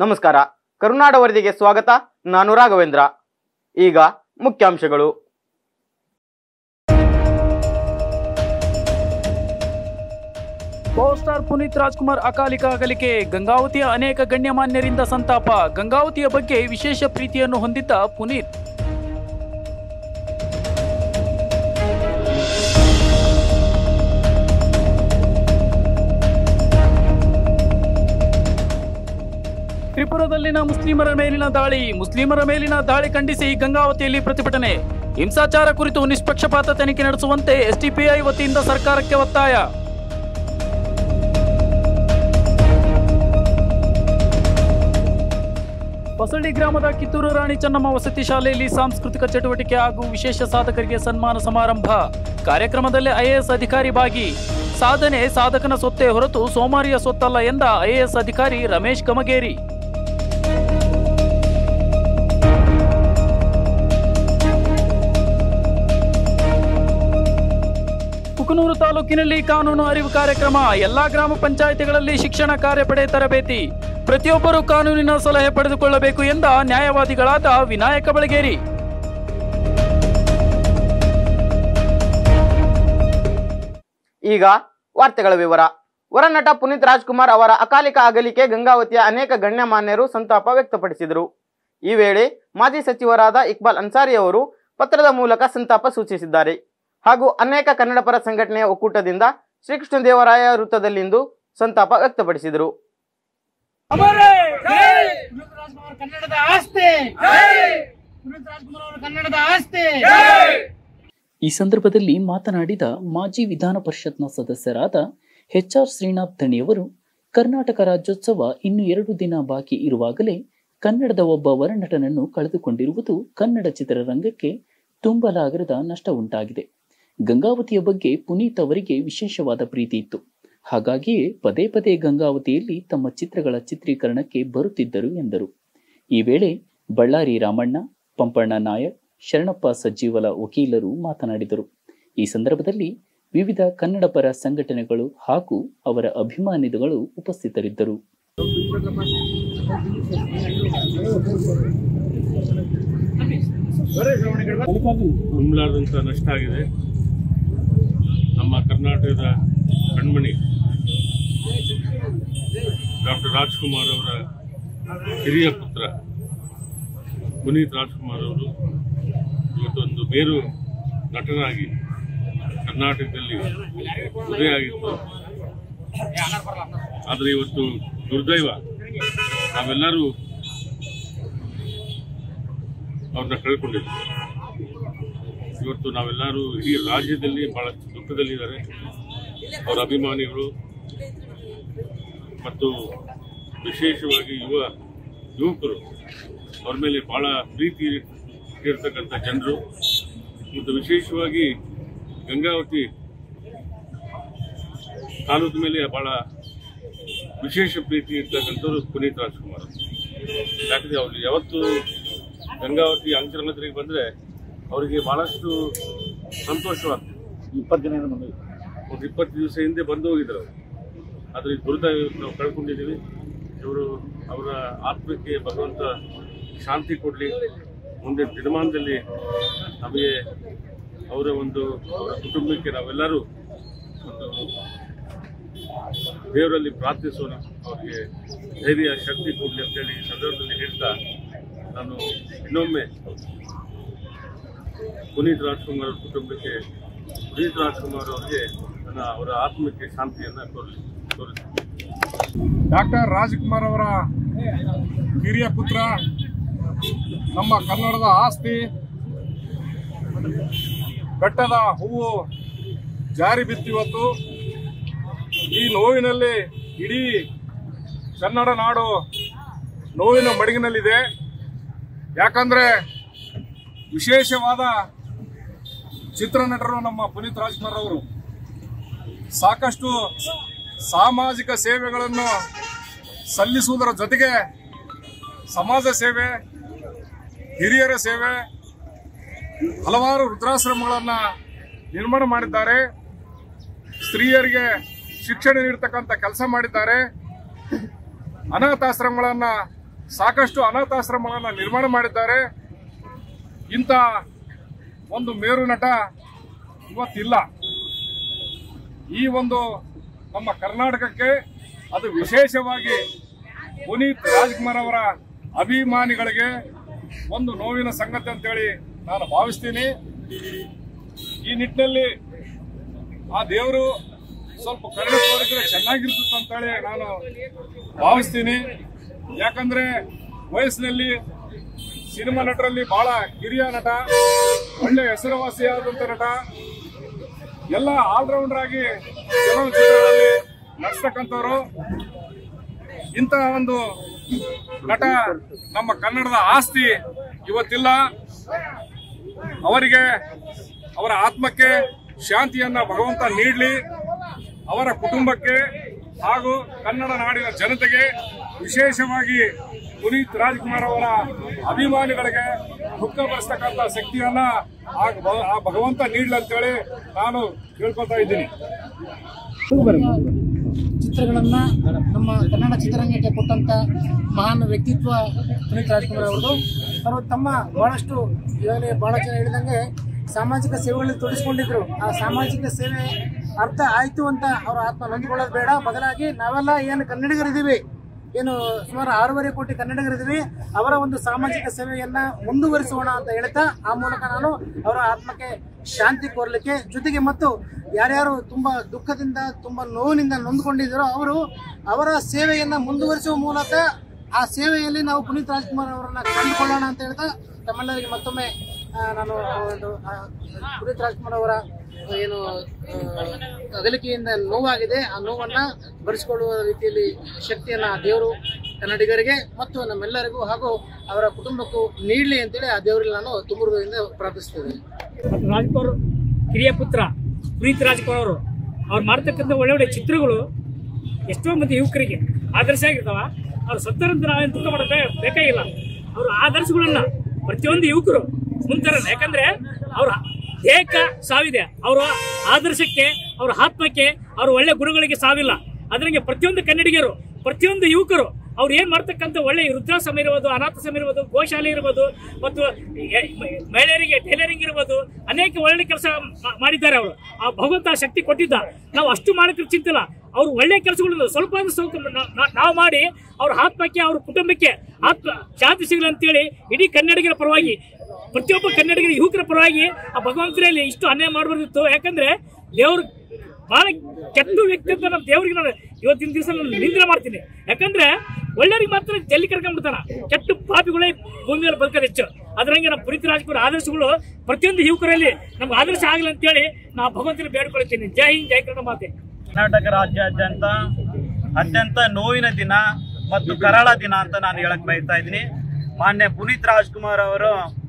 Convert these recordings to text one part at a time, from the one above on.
ನಮಸ್ಕಾರ ಕರುನಾಡ ವರದಿಗೆ ಸ್ವಾಗತ ನಾನು ರಾಘವೇಂದ್ರ ಈಗ ಮುಖ್ಯಾಂಶಗಳು ಪವರ್ ಸ್ಟಾರ್ ಪುನೀತ್ ರಾಜ್ಕುಮಾರ್ ಅಕಾಲಿಕ ಅಗಲಿಕೆ ಗಂಗಾವತಿಯ ಅನೇಕ ಗಣ್ಯಮಾನ್ಯರಿಂದ ಸಂತಾಪ ಗಂಗಾವತಿಯ ಬಗ್ಗೆ ವಿಶೇಷ ಪ್ರೀತಿಯನ್ನು ಹೊಂದಿದ್ದ ಪುನೀತ್ ತ್ರಿಪುರದಲ್ಲಿನ ಮುಸ್ಲಿಮರ ಮೇಲಿನ ದಾಳಿ ಮುಸ್ಲಿಮರ ಮೇಲಿನ ದಾಳಿ ಖಂಡಿಸಿ ಗಂಗಾವತಿಯಲ್ಲಿ ಪ್ರತಿಭಟನೆ ಹಿಂಸಾಚಾರ ಕುರಿತು ನಿಷ್ಪಕ್ಷಪಾತ ತನಿಖೆ ನಡೆಸುವಂತೆ ಎಸ್ಡಿಪಿಐ ವತಿಯಿಂದ ಸರ್ಕಾರಕ್ಕೆ ಒತ್ತಾಯ ಹೊಸಳ್ಳಿ ಗ್ರಾಮದ ಕಿತ್ತೂರು ರಾಣಿ ಚೆನ್ನಮ್ಮ ವಸತಿ ಶಾಲೆಯಲ್ಲಿ ಸಾಂಸ್ಕೃತಿಕ ಚಟುವಟಿಕೆ ಹಾಗೂ ವಿಶೇಷ ಸಾಧಕರಿಗೆ ಸನ್ಮಾನ ಸಮಾರಂಭ ಕಾರ್ಯಕ್ರಮದಲ್ಲಿ ಐಎಎಸ್ ಅಧಿಕಾರಿ ಭಾಗಿ ಸಾಧನೆ ಸಾಧಕನ ಸೊತ್ತೇ ಹೊರತು ಸೋಮಾರಿಯ ಸೊತ್ತಲ್ಲ ಎಂದ ಐಎಎಸ್ ಅಧಿಕಾರಿ ರಮೇಶ್ ಕಮಗೇರಿ ಕುಕನೂರು ತಾಲೂಕಿನಲ್ಲಿ ಕಾನೂನು ಅರಿವು ಕಾರ್ಯಕ್ರಮ ಎಲ್ಲಾ ಗ್ರಾಮ ಪಂಚಾಯಿತಿಗಳಲ್ಲಿ ಶಿಕ್ಷಣ ಕಾರ್ಯಪಡೆ ತರಬೇತಿ ಪ್ರತಿಯೊಬ್ಬರು ಕಾನೂನಿನ ಸಲಹೆ ಪಡೆದುಕೊಳ್ಳಬೇಕು ಎಂದ ನ್ಯಾಯವಾದಿಗಳಾದ ವಿನಾಯಕ ಬಳಗೇರಿ ಈಗ ವಾರ್ತೆಗಳ ವಿವರ ವರನಟ ಪುನೀತ್ ರಾಜ್ಕುಮಾರ್ ಅವರ ಅಕಾಲಿಕ ಅಗಲಿಕೆ ಗಂಗಾವತಿಯ ಅನೇಕ ಗಣ್ಯಮಾನ್ಯರು ಸಂತಾಪ ವ್ಯಕ್ತಪಡಿಸಿದರು ಈ ವೇಳೆ ಮಾಜಿ ಸಚಿವರಾದ ಇಕ್ಬಾಲ್ ಅನ್ಸಾರಿ ಅವರು ಪತ್ರದ ಮೂಲಕ ಸಂತಾಪ ಸೂಚಿಸಿದ್ದಾರೆ ಹಾಗೂ ಅನೇಕ ಕನ್ನಡಪರ ಸಂಘಟನೆಯ ಒಕ್ಕೂಟದಿಂದ ಶ್ರೀಕೃಷ್ಣದೇವರಾಯ ವೃತ್ತದಲ್ಲಿಂದು ಸಂತಾಪ ವ್ಯಕ್ತಪಡಿಸಿದರು ಪುನೀತ್ ರಾಜ್ಕುಮಾರ್ ಕನ್ನಡದ ಆಸ್ತಿ ಪುನೀತ್ ರಾಜ್ಕುಮಾರ್ ಅವರು ಕನ್ನಡದ ಆಸ್ತಿ ಈ ಸಂದರ್ಭದಲ್ಲಿ ಮಾತನಾಡಿದ ಮಾಜಿ ವಿಧಾನ ಪರಿಷತ್ನ ಸದಸ್ಯರಾದ ಎಚ್ ಆರ್ ಶ್ರೀನಾಥ್ ದಣಿಯವರು ಕರ್ನಾಟಕ ರಾಜ್ಯೋತ್ಸವ ಇನ್ನು ಎರಡು ದಿನ ಬಾಕಿ ಇರುವಾಗಲೇ ಕನ್ನಡದ ಒಬ್ಬ ವರನಟನನ್ನು ಕಳೆದುಕೊಂಡಿರುವುದು ಕನ್ನಡ ಚಿತ್ರರಂಗಕ್ಕೆ ತುಂಬಲಾಗದ ನಷ್ಟ ಉಂಟಾಗಿದೆ ಗಂಗಾವತಿಯ ಬಗ್ಗೆ ಪುನೀತ್ ಅವರಿಗೆ ವಿಶೇಷವಾದ ಪ್ರೀತಿ ಇತ್ತು ಹಾಗಾಗಿಯೇ ಪದೇ ಪದೇ ಗಂಗಾವತಿಯಲ್ಲಿ ತಮ್ಮ ಚಿತ್ರಗಳ ಚಿತ್ರೀಕರಣಕ್ಕೆ ಬರುತ್ತಿದ್ದರು ಎಂದರು ಈ ವೇಳೆ ಬಳ್ಳಾರಿ ರಾಮಣ್ಣ ಪಂಪಣ್ಣ ನಾಯಕ್ ಶರಣಪ್ಪ ಸಜ್ಜೀವಲ ವಕೀಲರು ಮಾತನಾಡಿದರು ಈ ಸಂದರ್ಭದಲ್ಲಿ ವಿವಿಧ ಕನ್ನಡಪರ ಸಂಘಟನೆಗಳು ಹಾಗೂ ಅವರ ಅಭಿಮಾನಿಗಳು ಉಪಸ್ಥಿತರಿದ್ದರು ತುಂಬಲಾರ್ದಂಥ ನಷ್ಟ ಆಗಿದೆ ನಮ್ಮ ಕರ್ನಾಟಕದ ಕಣ್ಮಣಿ ಡಾಕ್ಟರ್ ರಾಜ್ಕುಮಾರ್ ಅವರ ಹಿರಿಯ ಪುತ್ರ ಪುನೀತ್ ರಾಜ್ಕುಮಾರ್ ಅವರು ಇವತ್ತೊಂದು ಬೇರು ನಟನಾಗಿ ಕರ್ನಾಟಕದಲ್ಲಿ ಉದಯ ಆಗಿತ್ತು ಆದರೆ ಇವತ್ತು ದುರ್ದೈವ ನಾವೆಲ್ಲರೂ ಅವ್ರನ್ನ ಕಳ್ಕೊಂಡಿದ್ವಿ ಇವತ್ತು ನಾವೆಲ್ಲರೂ ಇಡೀ ರಾಜ್ಯದಲ್ಲಿ ಬಹಳಷ್ಟು ದುಃಖದಲ್ಲಿದ್ದಾರೆ ಅವರ ಅಭಿಮಾನಿಗಳು ಮತ್ತು ವಿಶೇಷವಾಗಿ ಯುವ ಯುವಕರು ಅವ್ರ ಮೇಲೆ ಬಹಳ ಪ್ರೀತಿ ಇರ್ತಕ್ಕಂಥ ಜನರು ಮತ್ತು ವಿಶೇಷವಾಗಿ ಗಂಗಾವತಿ ತಾಲೂಕು ಮೇಲೆ ಬಹಳ ವಿಶೇಷ ಪ್ರೀತಿ ಇರ್ತಕ್ಕಂಥವ್ರು ಪುನೀತ್ ರಾಜ್ಕುಮಾರ್ ಯಾಕಂದ್ರೆ ಅವ್ರು ಯಾವತ್ತು ಗಂಗಾವತಿ ಅಂಕರಂಗತ್ರಿಗೆ ಬಂದರೆ ಅವರಿಗೆ ಬಹಳಷ್ಟು ಸಂತೋಷವಾಗ್ತದೆ ಇಪ್ಪತ್ತು ದಿನ ಬಂದು ಒಂದು ಇಪ್ಪತ್ತು ದಿವಸ ಹಿಂದೆ ಬಂದು ಹೋಗಿದ್ರು ಅವರು ಆದರೆ ಈ ದುರಿತ ನಾವು ಕಳ್ಕೊಂಡಿದ್ದೀವಿ ಇವರು ಅವರ ಆತ್ಮಕ್ಕೆ ಭಗವಂತ ಶಾಂತಿ ಕೊಡಲಿ ಮುಂದೆ ದಿನಮಾನದಲ್ಲಿ ನಮಗೆ ಅವರ ಒಂದು ಅವರ ಕುಟುಂಬಕ್ಕೆ ನಾವೆಲ್ಲರೂ ಒಂದು ದೇವರಲ್ಲಿ ಪ್ರಾರ್ಥಿಸೋಣ ಅವರಿಗೆ ಧೈರ್ಯ ಶಕ್ತಿ ಕೊಡಲಿ ಅಂತೇಳಿ ಈ ಸಂದರ್ಭದಲ್ಲಿ ಹೇಳ್ತಾ ನಾನು ಇನ್ನೊಮ್ಮೆ ಪುನೀತ್ ರಾಜ್ಕುಮಾರ್ ಅವ್ರ ಕುಟುಂಬಕ್ಕೆ ಪುನೀತ್ ರಾಜ್ಕುಮಾರ್ ಅವರಿಗೆ ನನ್ನ ಅವರ ಆತ್ಮಕ್ಕೆ ಶಾಂತಿಯನ್ನು ಕೋರಲಿ ತೋರಿಸ್ತೀನಿ ಡಾಕ್ಟರ್ ರಾಜ್ಕುಮಾರ್ ಅವರ ಹಿರಿಯ ಪುತ್ರ ನಮ್ಮ ಕನ್ನಡದ ಆಸ್ತಿ ಬೆಟ್ಟದ ಹೂವು ಜಾರಿ ಬಿತ್ತಿವತ್ತು ಈ ನೋವಿನಲ್ಲಿ ಇಡೀ ಕನ್ನಡ ನಾಡು ನೋವಿನ ಮಡಗಿನಲ್ಲಿದೆ ಯಾಕಂದ್ರೆ ವಿಶೇಷವಾದ ಚಿತ್ರನಟರು ನಮ್ಮ ಪುನೀತ್ ರಾಜ್ಕುಮಾರ್ ಅವರು ಸಾಕಷ್ಟು ಸಾಮಾಜಿಕ ಸೇವೆಗಳನ್ನು ಸಲ್ಲಿಸುವುದರ ಜೊತೆಗೆ ಸಮಾಜ ಸೇವೆ ಹಿರಿಯರ ಸೇವೆ ಹಲವಾರು ವೃದ್ಧಾಶ್ರಮಗಳನ್ನು ನಿರ್ಮಾಣ ಮಾಡಿದ್ದಾರೆ ಸ್ತ್ರೀಯರಿಗೆ ಶಿಕ್ಷಣ ನೀಡತಕ್ಕಂಥ ಕೆಲಸ ಮಾಡಿದ್ದಾರೆ ಅನಾಥಾಶ್ರಮಗಳನ್ನು ಸಾಕಷ್ಟು ಅನಾಥಾಶ್ರಮಗಳನ್ನು ನಿರ್ಮಾಣ ಮಾಡಿದ್ದಾರೆ ಇಂಥ ಒಂದು ಮೇರು ನಟ ಇವತ್ತಿಲ್ಲ ಈ ಒಂದು ನಮ್ಮ ಕರ್ನಾಟಕಕ್ಕೆ ಅದು ವಿಶೇಷವಾಗಿ ಪುನೀತ್ ರಾಜ್ಕುಮಾರ್ ಅವರ ಅಭಿಮಾನಿಗಳಿಗೆ ಒಂದು ನೋವಿನ ಸಂಗತಿ ಅಂತೇಳಿ ನಾನು ಭಾವಿಸ್ತೀನಿ ಈ ನಿಟ್ಟಿನಲ್ಲಿ ಆ ದೇವರು ಸ್ವಲ್ಪ ಕರುಣೆ ತೋರಿದ್ರೆ ಚೆನ್ನಾಗಿರ್ತಿತ್ತು ಅಂತೇಳಿ ನಾನು ಭಾವಿಸ್ತೀನಿ ಯಾಕಂದ್ರೆ ವಯಸ್ಸಿನಲ್ಲಿ ಸಿನಿಮಾ ನಟರಲ್ಲಿ ಬಹಳ ಹಿರಿಯ ನಟ ಒಳ್ಳೆ ಹೆಸರುವಾಸಿಯಾದಂತ ನಟ ಎಲ್ಲ ಆಲ್ರೌಂಡರ್ ಆಗಿ ಚಲನಚಿತ್ರಗಳಲ್ಲಿ ನಡ್ಸ್ತಕ್ಕಂಥವ್ರು ಇಂತಹ ಒಂದು ನಟ ನಮ್ಮ ಕನ್ನಡದ ಆಸ್ತಿ ಇವತ್ತಿಲ್ಲ ಅವರಿಗೆ ಅವರ ಆತ್ಮಕ್ಕೆ ಶಾಂತಿಯನ್ನ ಭಗವಂತ ನೀಡಲಿ ಅವರ ಕುಟುಂಬಕ್ಕೆ ಹಾಗೂ ಕನ್ನಡ ನಾಡಿನ ಜನತೆಗೆ ವಿಶೇಷವಾಗಿ ಪುನೀತ್ ರಾಜ್ಕುಮಾರ್ ಅವರ ಅಭಿಮಾನಿಗಳಿಗೆ ದುಃಖ ಪಡಿಸ್ತಕ್ಕಂಥ ಶಕ್ತಿಯನ್ನ ಆ ಭ- ಆ ಭಗವಂತ ನೀಡಲಿ ಅಂತೇಳಿ ನಾನು ಕೇಳ್ಕೊತಾ ಇದ್ದೀನಿ ಚಿತ್ರಗಳನ್ನ ನಮ್ಮ ಕನ್ನಡ ಚಿತ್ರರಂಗಕ್ಕೆ ಕೊಟ್ಟಂತ ಮಹಾನ್ ವ್ಯಕ್ತಿತ್ವ ಪುನೀತ್ ರಾಜ್ಕುಮಾರ್ ಅವರದು ಅವರು ತಮ್ಮ ಬಹಳಷ್ಟು ಈಗಾಗಲೇ ಬಹಳ ಜನ ಹೇಳಿದಂಗೆ ಸಾಮಾಜಿಕ ಸೇವೆಗಳಲ್ಲಿ ತೊಡಗಿಸಿಕೊಂಡಿದ್ರು ಆ ಸಾಮಾಜಿಕ ಸೇವೆ ಅರ್ಥ ಆಯ್ತು ಅಂತ ಅವರ ಆತ್ಮ ನೊಂದ್ಕೊಳ್ಳೋದು ಬೇಡ ಬದಲಾಗಿ ನಾವೆಲ್ಲ ಏನು ಕನ್ನಡಿಗರಿದ್ದೀವಿ ಏನು ಸುಮಾರು ಆರೂವರೆ ಕೋಟಿ ಕನ್ನಡಿಗರಿದ್ದೀವಿ ಅವರ ಒಂದು ಸಾಮಾಜಿಕ ಸೇವೆಯನ್ನ ಮುಂದುವರಿಸೋಣ ಅಂತ ಹೇಳ್ತಾ ಆ ಮೂಲಕ ನಾನು ಅವರ ಆತ್ಮಕ್ಕೆ ಶಾಂತಿ ಕೋರಲಿಕ್ಕೆ ಜೊತೆಗೆ ಮತ್ತು ಯಾರ್ಯಾರು ತುಂಬಾ ದುಃಖದಿಂದ ತುಂಬಾ ನೋವಿನಿಂದ ನೊಂದ್ಕೊಂಡಿದ್ದಾರೋ ಅವರು ಅವರ ಸೇವೆಯನ್ನ ಮುಂದುವರಿಸುವ ಮೂಲಕ ಆ ಸೇವೆಯಲ್ಲಿ ನಾವು ಪುನೀತ್ ರಾಜ್ಕುಮಾರ್ ಅವರನ್ನ ಕಂಡುಕೊಳ್ಳೋಣ ಅಂತ ಹೇಳ್ತಾ ತಮ್ಮೆಲ್ಲರಿಗೆ ಮತ್ತೊಮ್ಮೆ ಆ, ನಾನು ಒಂದು ಆ, ಪುನೀತ್ ರಾಜ್ಕುಮಾರ್ ಅವರ ಏನು ಆ, ಅಗಲಿಕೆಯಿಂದ ನೋವಾಗಿದೆ ಆ ನೋವನ್ನ ಭರಿಸಿಕೊಳ್ಳುವ ರೀತಿಯಲ್ಲಿ ಶಕ್ತಿಯನ್ನ ಆ ದೇವರು ಕನ್ನಡಿಗರಿಗೆ ಮತ್ತು ನಮ್ಮೆಲ್ಲರಿಗೂ ಹಾಗೂ ಅವರ ಕುಟುಂಬಕ್ಕೂ ನೀಡಲಿ ಅಂತೇಳಿ ಆ ದೇವರಲ್ಲಿ ನಾನು ತುಂಬ ಹೃದಯದಿಂದ ಪ್ರಾರ್ಥಿಸ್ತೇನೆ ಮತ್ತು ರಾಜ್ಕುಮಾರ್ ಹಿರಿಯ ಪುತ್ರ ಪ್ರೀತ್ ರಾಜ್ಕುಮಾರ್ ಅವರು ಅವ್ರು ಮಾಡ್ತಕ್ಕಂಥ ಒಳ್ಳೆ ಒಳ್ಳೆ ಚಿತ್ರಗಳು ಎಷ್ಟೋ ಮಂದಿ ಯುವಕರಿಗೆ ಆದರ್ಶ ಆಗಿರ್ತಾವ ಅವ್ರು ಸತ್ತರಂತ ನಾವೇನು ದುಃಖ ಮಾಡೋಕೆ ಬೇಕಾಗಿಲ್ಲ ಅವ್ರ ಆದರ್ಶಗಳನ್ನ ಪ್ರತಿಯೊಂದು ಯುವಕರು ಮುಂತಾರ ಯಾಕಂದ್ರೆ ಅವ್ರ ದೇಹಕ್ಕೆ ಸಾವಿದೆ ಅವರ ಆದರ್ಶಕ್ಕೆ ಅವ್ರ ಆತ್ಮಕ್ಕೆ ಅವ್ರ ಒಳ್ಳೆ ಗುಣಗಳಿಗೆ ಸಾವಿಲ್ಲ ಅದ್ರಂಗೆ ಪ್ರತಿಯೊಂದು ಕನ್ನಡಿಗರು ಪ್ರತಿಯೊಂದು ಯುವಕರು ಅವ್ರು ಏನ್ ಮಾಡ್ತಕ್ಕಂಥ ಒಳ್ಳೆ ವೃದ್ಧಾಶ್ರಮ ಇರ್ಬೋದು ಅನಾಥಾಶ್ರಮ ಇರ್ಬೋದು ಗೋಶಾಲೆ ಇರ್ಬೋದು ಮತ್ತು ಎ- ಮಹಿಳೆಯರಿಗೆ ಟೈಲರಿಂಗ್ ಇರ್ಬೋದು ಅನೇಕ ಒಳ್ಳೆ ಕೆಲಸ ಮಾಡಿದ್ದಾರೆ ಅವರು ಆ ಭಗವಂತ ಆ ಶಕ್ತಿ ಕೊಟ್ಟಿದ್ದ ನಾವು ಅಷ್ಟು ಮಾಡಕ್ಕೆ ಚಿಂತಿಲ್ಲ ಅವ್ರು ಒಳ್ಳೆ ಕೆಲಸಗಳನ್ನು ಸ್ವಲ್ಪ ಆದ್ರೂ ಸ್ವಲ್ಪ ನಾ- ನಾ- ನಾವು ಮಾಡಿ ಅವ್ರ ಆತ್ಮಕ್ಕೆ ಅವ್ರ ಕುಟುಂಬಕ್ಕೆ ಆತ್ಮ ಶಾಂತಿ ಸಿಗಲಿ ಅಂತೇಳಿ ಇಡೀ ಕನ್ನಡಿಗರ ಪರವಾಗಿ ಪ್ರತಿಯೊಬ್ಬ ಕನ್ನಡಿಗರ ಯುವಕರ ಪರವಾಗಿ ಆ ಭಗವಂತನಲ್ಲಿ ಇಷ್ಟು ಅನ್ಯಾಯ ಮಾಡಬಾರ್ದಿತ್ತು ಯಾಕಂದ್ರೆ ದೇವ್ರು ಬಹಳ ಕೆಟ್ಟ ವ್ಯಕ್ತಿ ಅಂತ ನಮ್ಮ ದೇವ್ರಿಗೆ ನಾನು ಇವತ್ತಿನ ದಿವಸ ನಾನು ನಿಂದನೆ ಮಾಡ್ತೀನಿ ಯಾಕಂದ್ರೆ ಒಳ್ಳೆಯವ್ರಿಗೆ ಮಾತ್ರ ಜಲ್ಲಿ ಕರ್ಕೊಂಡ್ಬಿಡ್ತಾನ ಕೆಟ್ಟ ಪಾಪಿಗಳೇ ಭೂಮಿ ಮೇಲೆ ಬದುಕೋದು ಹೆಚ್ಚು ಅದ್ರಂಗೆ ನಮ್ಮ ಪುನೀತ್ ರಾಜ್ಕುಮಾರ್ ಆದರ್ಶಗಳು ಪ್ರತಿಯೊಂದು ಯುವಕರಲ್ಲಿ ನಮ್ಗೆ ಆದರ್ಶ ಆಗಲಿ ಅಂತೇಳಿ ನಾ ಭಗವಂತನ ಬೇಡ್ಕೊಳ್ತೀನಿ ಜೈ ಹಿಂದ್ ಜೈ ಕನ್ನಡ ಮಾತೆ ಕರ್ನಾಟಕ ರಾಜ್ಯಾದ್ಯಂತ ಅತ್ಯಂತ ನೋವಿನ ದಿನ ಮತ್ತು ಕರಾಳ ದಿನ ಅಂತ ನಾನು ಹೇಳಕ್ ಬಯಸ್ತಾ ಇದ್ದೀನಿ ಮಾನ್ಯ ಪುನೀತ್ ರಾಜ್ಕುಮಾರ್ ಅವರು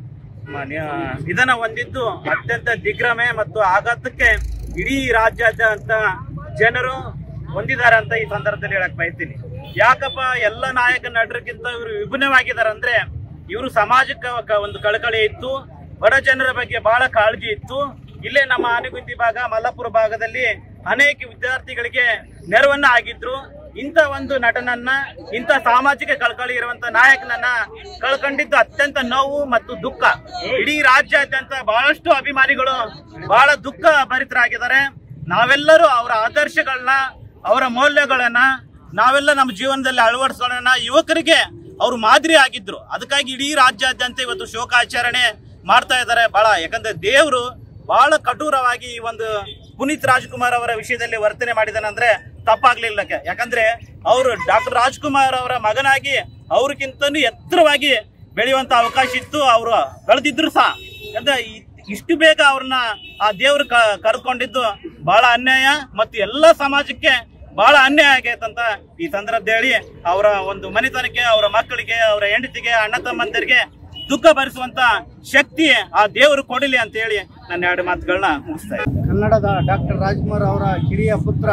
ಮಾನ್ಯ ನಿಧನ ಹೊಂದಿದ್ದು ಅತ್ಯಂತ ದಿಗ್ಭ್ರಮೆ ಮತ್ತು ಆಘಾತಕ್ಕೆ ಇಡೀ ರಾಜ್ಯಾದ್ಯಂತ ಜನರು ಹೊಂದಿದ್ದಾರೆ ಅಂತ ಈ ಸಂದರ್ಭದಲ್ಲಿ ಹೇಳಕ್ ಬಯಸ್ತೀನಿ ಯಾಕಪ್ಪ ಎಲ್ಲ ನಾಯಕ ನಟರಿಗಿಂತ ಇವರು ವಿಭಿನ್ನವಾಗಿದ್ದಾರೆ ಅಂದ್ರೆ ಇವರು ಸಮಾಜಕ್ಕೆ ಕ- ಒಂದು ಕಳಕಳಿ ಇತ್ತು ಬಡ ಜನರ ಬಗ್ಗೆ ಬಹಳ ಕಾಳಜಿ ಇತ್ತು ಇಲ್ಲೇ ನಮ್ಮ ಆನೆಗುಂದಿ ಭಾಗ ಮಲ್ಲಪುರ ಭಾಗದಲ್ಲಿ ಅನೇಕ ವಿದ್ಯಾರ್ಥಿಗಳಿಗೆ ನೆರವನ್ನ ಆಗಿದ್ರು ಇಂಥ ಒಂದು ನಟನನ್ನ ಇಂಥ ಸಾಮಾಜಿಕ ಕಳಕಳಿ ಇರುವಂತ ನಾಯಕನನ್ನ ಕಳ್ಕೊಂಡಿದ್ದು ಅತ್ಯಂತ ನೋವು ಮತ್ತು ದುಃಖ ಇಡೀ ರಾಜ್ಯಾದ್ಯಂತ ಬಹಳಷ್ಟು ಅಭಿಮಾನಿಗಳು ಬಹಳ ದುಃಖ ಭರಿತರಾಗಿದ್ದಾರೆ ನಾವೆಲ್ಲರೂ ಅವರ ಆದರ್ಶಗಳನ್ನ ಅವರ ಮೌಲ್ಯಗಳನ್ನ ನಾವೆಲ್ಲ ನಮ್ಮ ಜೀವನದಲ್ಲಿ ಅಳವಡಿಸೋಣ ಯುವಕರಿಗೆ ಅವರು ಮಾದರಿ ಆಗಿದ್ರು ಅದಕ್ಕಾಗಿ ಇಡೀ ರಾಜ್ಯಾದ್ಯಂತ ಇವತ್ತು ಶೋಕಾಚರಣೆ ಮಾಡ್ತಾ ಇದ್ದಾರೆ ಬಹಳ ಯಾಕಂದ್ರೆ ದೇವರು ಬಹಳ ಕಠೋರವಾಗಿ ಈ ಒಂದು ಪುನೀತ್ ರಾಜ್ಕುಮಾರ್ ಅವರ ವಿಷಯದಲ್ಲಿ ವರ್ತನೆ ಮಾಡಿದಾನಂದ್ರೆ ತಪ್ಪಾಗ್ಲಿಲ್ಲ ಕೆ- ಯಾಕಂದ್ರೆ ಅವರು ಡಾಕ್ಟರ್ ರಾಜ್ಕುಮಾರ್ ಅವರ ಮಗನಾಗಿ ಅವ್ರಿಗಿಂತನೂ ಎತ್ತರವಾಗಿ ಬೆಳೆಯುವಂತ ಅವಕಾಶ ಇತ್ತು ಅವರು ಕಳೆದಿದ್ರು ಸಹ ಯಾಕಂದ್ರೆ ಈ- ಇಷ್ಟು ಬೇಗ ಅವ್ರನ್ನ ಆ ದೇವರು ಕ- ಕರೆದುಕೊಂಡಿದ್ದು ಬಹಳ ಅನ್ಯಾಯ ಮತ್ತು ಎಲ್ಲ ಸಮಾಜಕ್ಕೆ ಬಹಳ ಅನ್ಯಾಯ ಆಗೈತಂತ ಈ ಸಂದರ್ಭ ಹೇಳಿ ಅವರ ಒಂದು ಮನೆತನಕ್ಕೆ ಅವರ ಮಕ್ಕಳಿಗೆ ಅವರ ಹೆಂಡತಿಗೆ ಅಣ್ಣ ತಮ್ಮಂದರಿಗೆ ದುಃಖ ಭರಿಸುವಂತ ಶಕ್ತಿ ಆ ದೇವರು ಕೊಡಲಿ ಅಂತ ಹೇಳಿ ನನ್ನ ಎರಡು ಮಾತುಗಳನ್ನ ಮುಗಿಸ್ತಾ ಇದ್ದೀನಿ ಕನ್ನಡದ ಡಾಕ್ಟರ್ ರಾಜ್ಕುಮಾರ್ ಅವರ ಕಿರಿಯ ಪುತ್ರ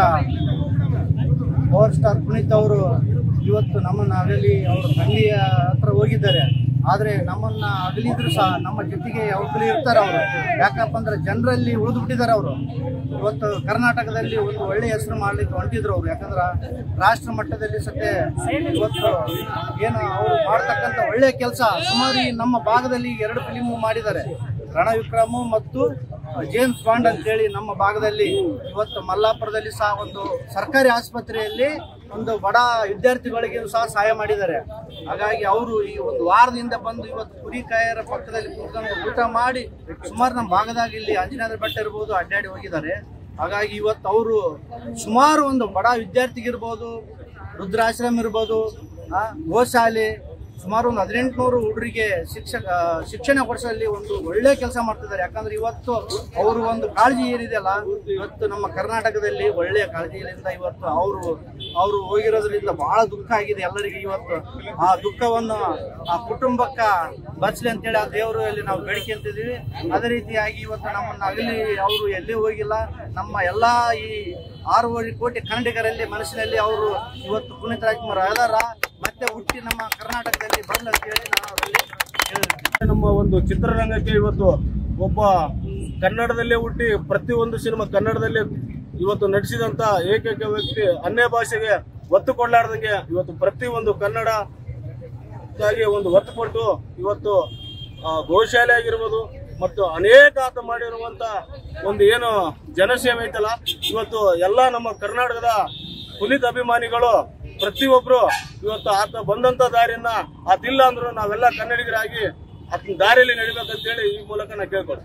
ಪವರ್ ಸ್ಟಾರ್ ಪುನೀತ್ ಅವರು ಇವತ್ತು ನಮ್ಮ ನಾವೆಲ್ಲಿ ಅವರ ತಂದೆಯ ಹತ್ರ ಹೋಗಿದ್ದಾರೆ ಆದ್ರೆ ನಮ್ಮನ್ನ ಅಗಲಿದ್ರು ಸಹ ನಮ್ಮ ಜೊತೆಗೆ ಯಾವಾಗಲೂ ಇರ್ತಾರೆ ಅವರು ಯಾಕಪ್ಪ ಅಂದ್ರೆ ಜನರಲ್ಲಿ ಉಳಿದು ಬಿಟ್ಟಿದ್ದಾರೆ ಅವರು ಇವತ್ತು ಕರ್ನಾಟಕದಲ್ಲಿ ಒಂದು ಒಳ್ಳೆ ಹೆಸರು ಮಾಡ್ಲಿಕ್ಕೆ ಹೊಂಟಿದ್ರು ಅವರು ಯಾಕಂದ್ರೆ ರಾಷ್ಟ್ರ ಮಟ್ಟದಲ್ಲಿ ಸದ್ಯ ಇವತ್ತು ಏನು ಅವರು ಮಾಡ್ತಕ್ಕಂಥ ಒಳ್ಳೆ ಕೆಲಸ ಸುಮಾರು ಈ ನಮ್ಮ ಭಾಗದಲ್ಲಿ ಎರಡು ಫಿಲಿಮು ಮಾಡಿದ್ದಾರೆ ರಣವಿಕ್ರಮು ಮತ್ತು ಜೇಮ್ಸ್ ಬಾಂಡ್ ಅಂತೇಳಿ ನಮ್ಮ ಭಾಗದಲ್ಲಿ ಇವತ್ತು ಮಲ್ಲಾಪುರದಲ್ಲಿ ಸಹ ಒಂದು ಸರ್ಕಾರಿ ಆಸ್ಪತ್ರೆಯಲ್ಲಿ ಒಂದು ಬಡ ವಿದ್ಯಾರ್ಥಿಗಳಿಗೆ ಸಹ ಸಹಾಯ ಮಾಡಿದ್ದಾರೆ ಹಾಗಾಗಿ ಅವರು ಈ ಒಂದು ವಾರದಿಂದ ಬಂದು ಇವತ್ತು ಕುರಿಕಾಯರ ಪಕ್ಕದಲ್ಲಿ ಕೂತ್ಕೊಂಡು ಊಟ ಮಾಡಿ ಸುಮಾರು ನಮ್ಮ ಭಾಗದಾಗ ಇಲ್ಲಿ ಅಂಜನಾದ್ರಿ ಬೆಟ್ಟ ಇರ್ಬೋದು ಅಡ್ಡಾಡಿ ಹೋಗಿದ್ದಾರೆ ಹಾಗಾಗಿ ಇವತ್ತು ಅವರು ಸುಮಾರು ಒಂದು ಬಡ ವಿದ್ಯಾರ್ಥಿಗಿರ್ಬೋದು ವೃದ್ಧಾಶ್ರಮ ಇರ್ಬೋದು ಆ, ಗೋಶಾಲೆ ಸುಮಾರು ಒಂದು ಹದಿನೆಂಟುನೂರು ಹುಡುಗರಿಗೆ ಶಿಕ್ಷಕ ಶಿಕ್ಷಣ ಕೊಡಿಸಲ್ಲಿ ಒಂದು ಒಳ್ಳೆ ಕೆಲಸ ಮಾಡ್ತಿದ್ದಾರೆ ಯಾಕಂದ್ರೆ ಇವತ್ತು ಅವರು ಒಂದು ಕಾಳಜಿ ಏನಿದೆಯಲ್ಲ ಇವತ್ತು ನಮ್ಮ ಕರ್ನಾಟಕದಲ್ಲಿ ಒಳ್ಳೆಯ ಕಾಳಜಿಯಿಂದ ಇವತ್ತು ಅವರು ಅವರು ಹೋಗಿರೋದ್ರಿಂದ ಬಹಳ ದುಃಖ ಆಗಿದೆ ಎಲ್ಲರಿಗೆ ಇವತ್ತು ಆ ದುಃಖವನ್ನು ಆ ಕುಟುಂಬಕ್ಕ ಬಚ್ಚಲಿ ಅಂತೇಳಿ ಆ ದೇವರು ಅಲ್ಲಿ ನಾವು ಬೇಡಿಕೆ ಅಂತಿದ್ದೀವಿ ಅದೇ ರೀತಿಯಾಗಿ ಇವತ್ತು ನಮ್ಮನ್ನ ಅಗಲಿ ಅವರು ಎಲ್ಲಿ ಹೋಗಿಲ್ಲ ನಮ್ಮ ಎಲ್ಲಾ ಈ ಆರೂವರೆ ಕೋಟಿ ಕನ್ನಡಿಗರಲ್ಲಿ ಮನಸ್ಸಿನಲ್ಲಿ ಅವರು ಇವತ್ತು ಪುನೀತ್ ರಾಜ್ಕುಮಾರ್ ಅದಾರ ಮತ್ತೆ ಹುಟ್ಟಿ ನಮ್ಮ ಕರ್ನಾಟಕದಲ್ಲಿ ಬಂದ್ ಅಂತೇಳಿ ನಾನು ಅವರಲ್ಲಿ ಹೇಳಿರ್ತೀನಿ ನಮ್ಮ ಒಂದು ಚಿತ್ರರಂಗಕ್ಕೆ ಇವತ್ತು ಒಬ್ಬ ಕನ್ನಡದಲ್ಲೇ ಹುಟ್ಟಿ ಪ್ರತಿಯೊಂದು ಸಿನಿಮಾ ಕನ್ನಡದಲ್ಲೇ ಇವತ್ತು ನಡೆಸಿದಂತ ಏಕೈಕ ವ್ಯಕ್ತಿ ಅನ್ಯ ಭಾಷೆಗೆ ಒತ್ತು ಕೊಡ್ಲಾರ್ದಂಗೆ ಇವತ್ತು ಪ್ರತಿಯೊಂದು ಕನ್ನಡ ಗಾಗಿ ಒಂದು ಒತ್ತು ಕೊಟ್ಟು ಇವತ್ತು ಆ, ಗೋಶಾಲೆ ಆಗಿರ್ಬೋದು ಮತ್ತು ಅನೇಕ ಆತ ಮಾಡಿರುವಂತ ಒಂದು ಏನು ಜನಸೇವೆ ಐತಲ್ಲ ಇವತ್ತು ಎಲ್ಲ ನಮ್ಮ ಕರ್ನಾಟಕದ ಪುನೀತ್ ಅಭಿಮಾನಿಗಳು ಪ್ರತಿಯೊಬ್ರು ಇವತ್ತು ಆತ ಬಂದಂತ ದಾರಿಯನ್ನ ಆತಿಲ್ಲ ಅಂದ್ರು ನಾವೆಲ್ಲ ಕನ್ನಡಿಗರಾಗಿ ಆತನ ದಾರಿಯಲ್ಲಿ ನಡಿಬೇಕಂತೇಳಿ ಈ ಮೂಲಕ ನಾ ಕೇಳ್ಕೊಳ್ತೀನಿ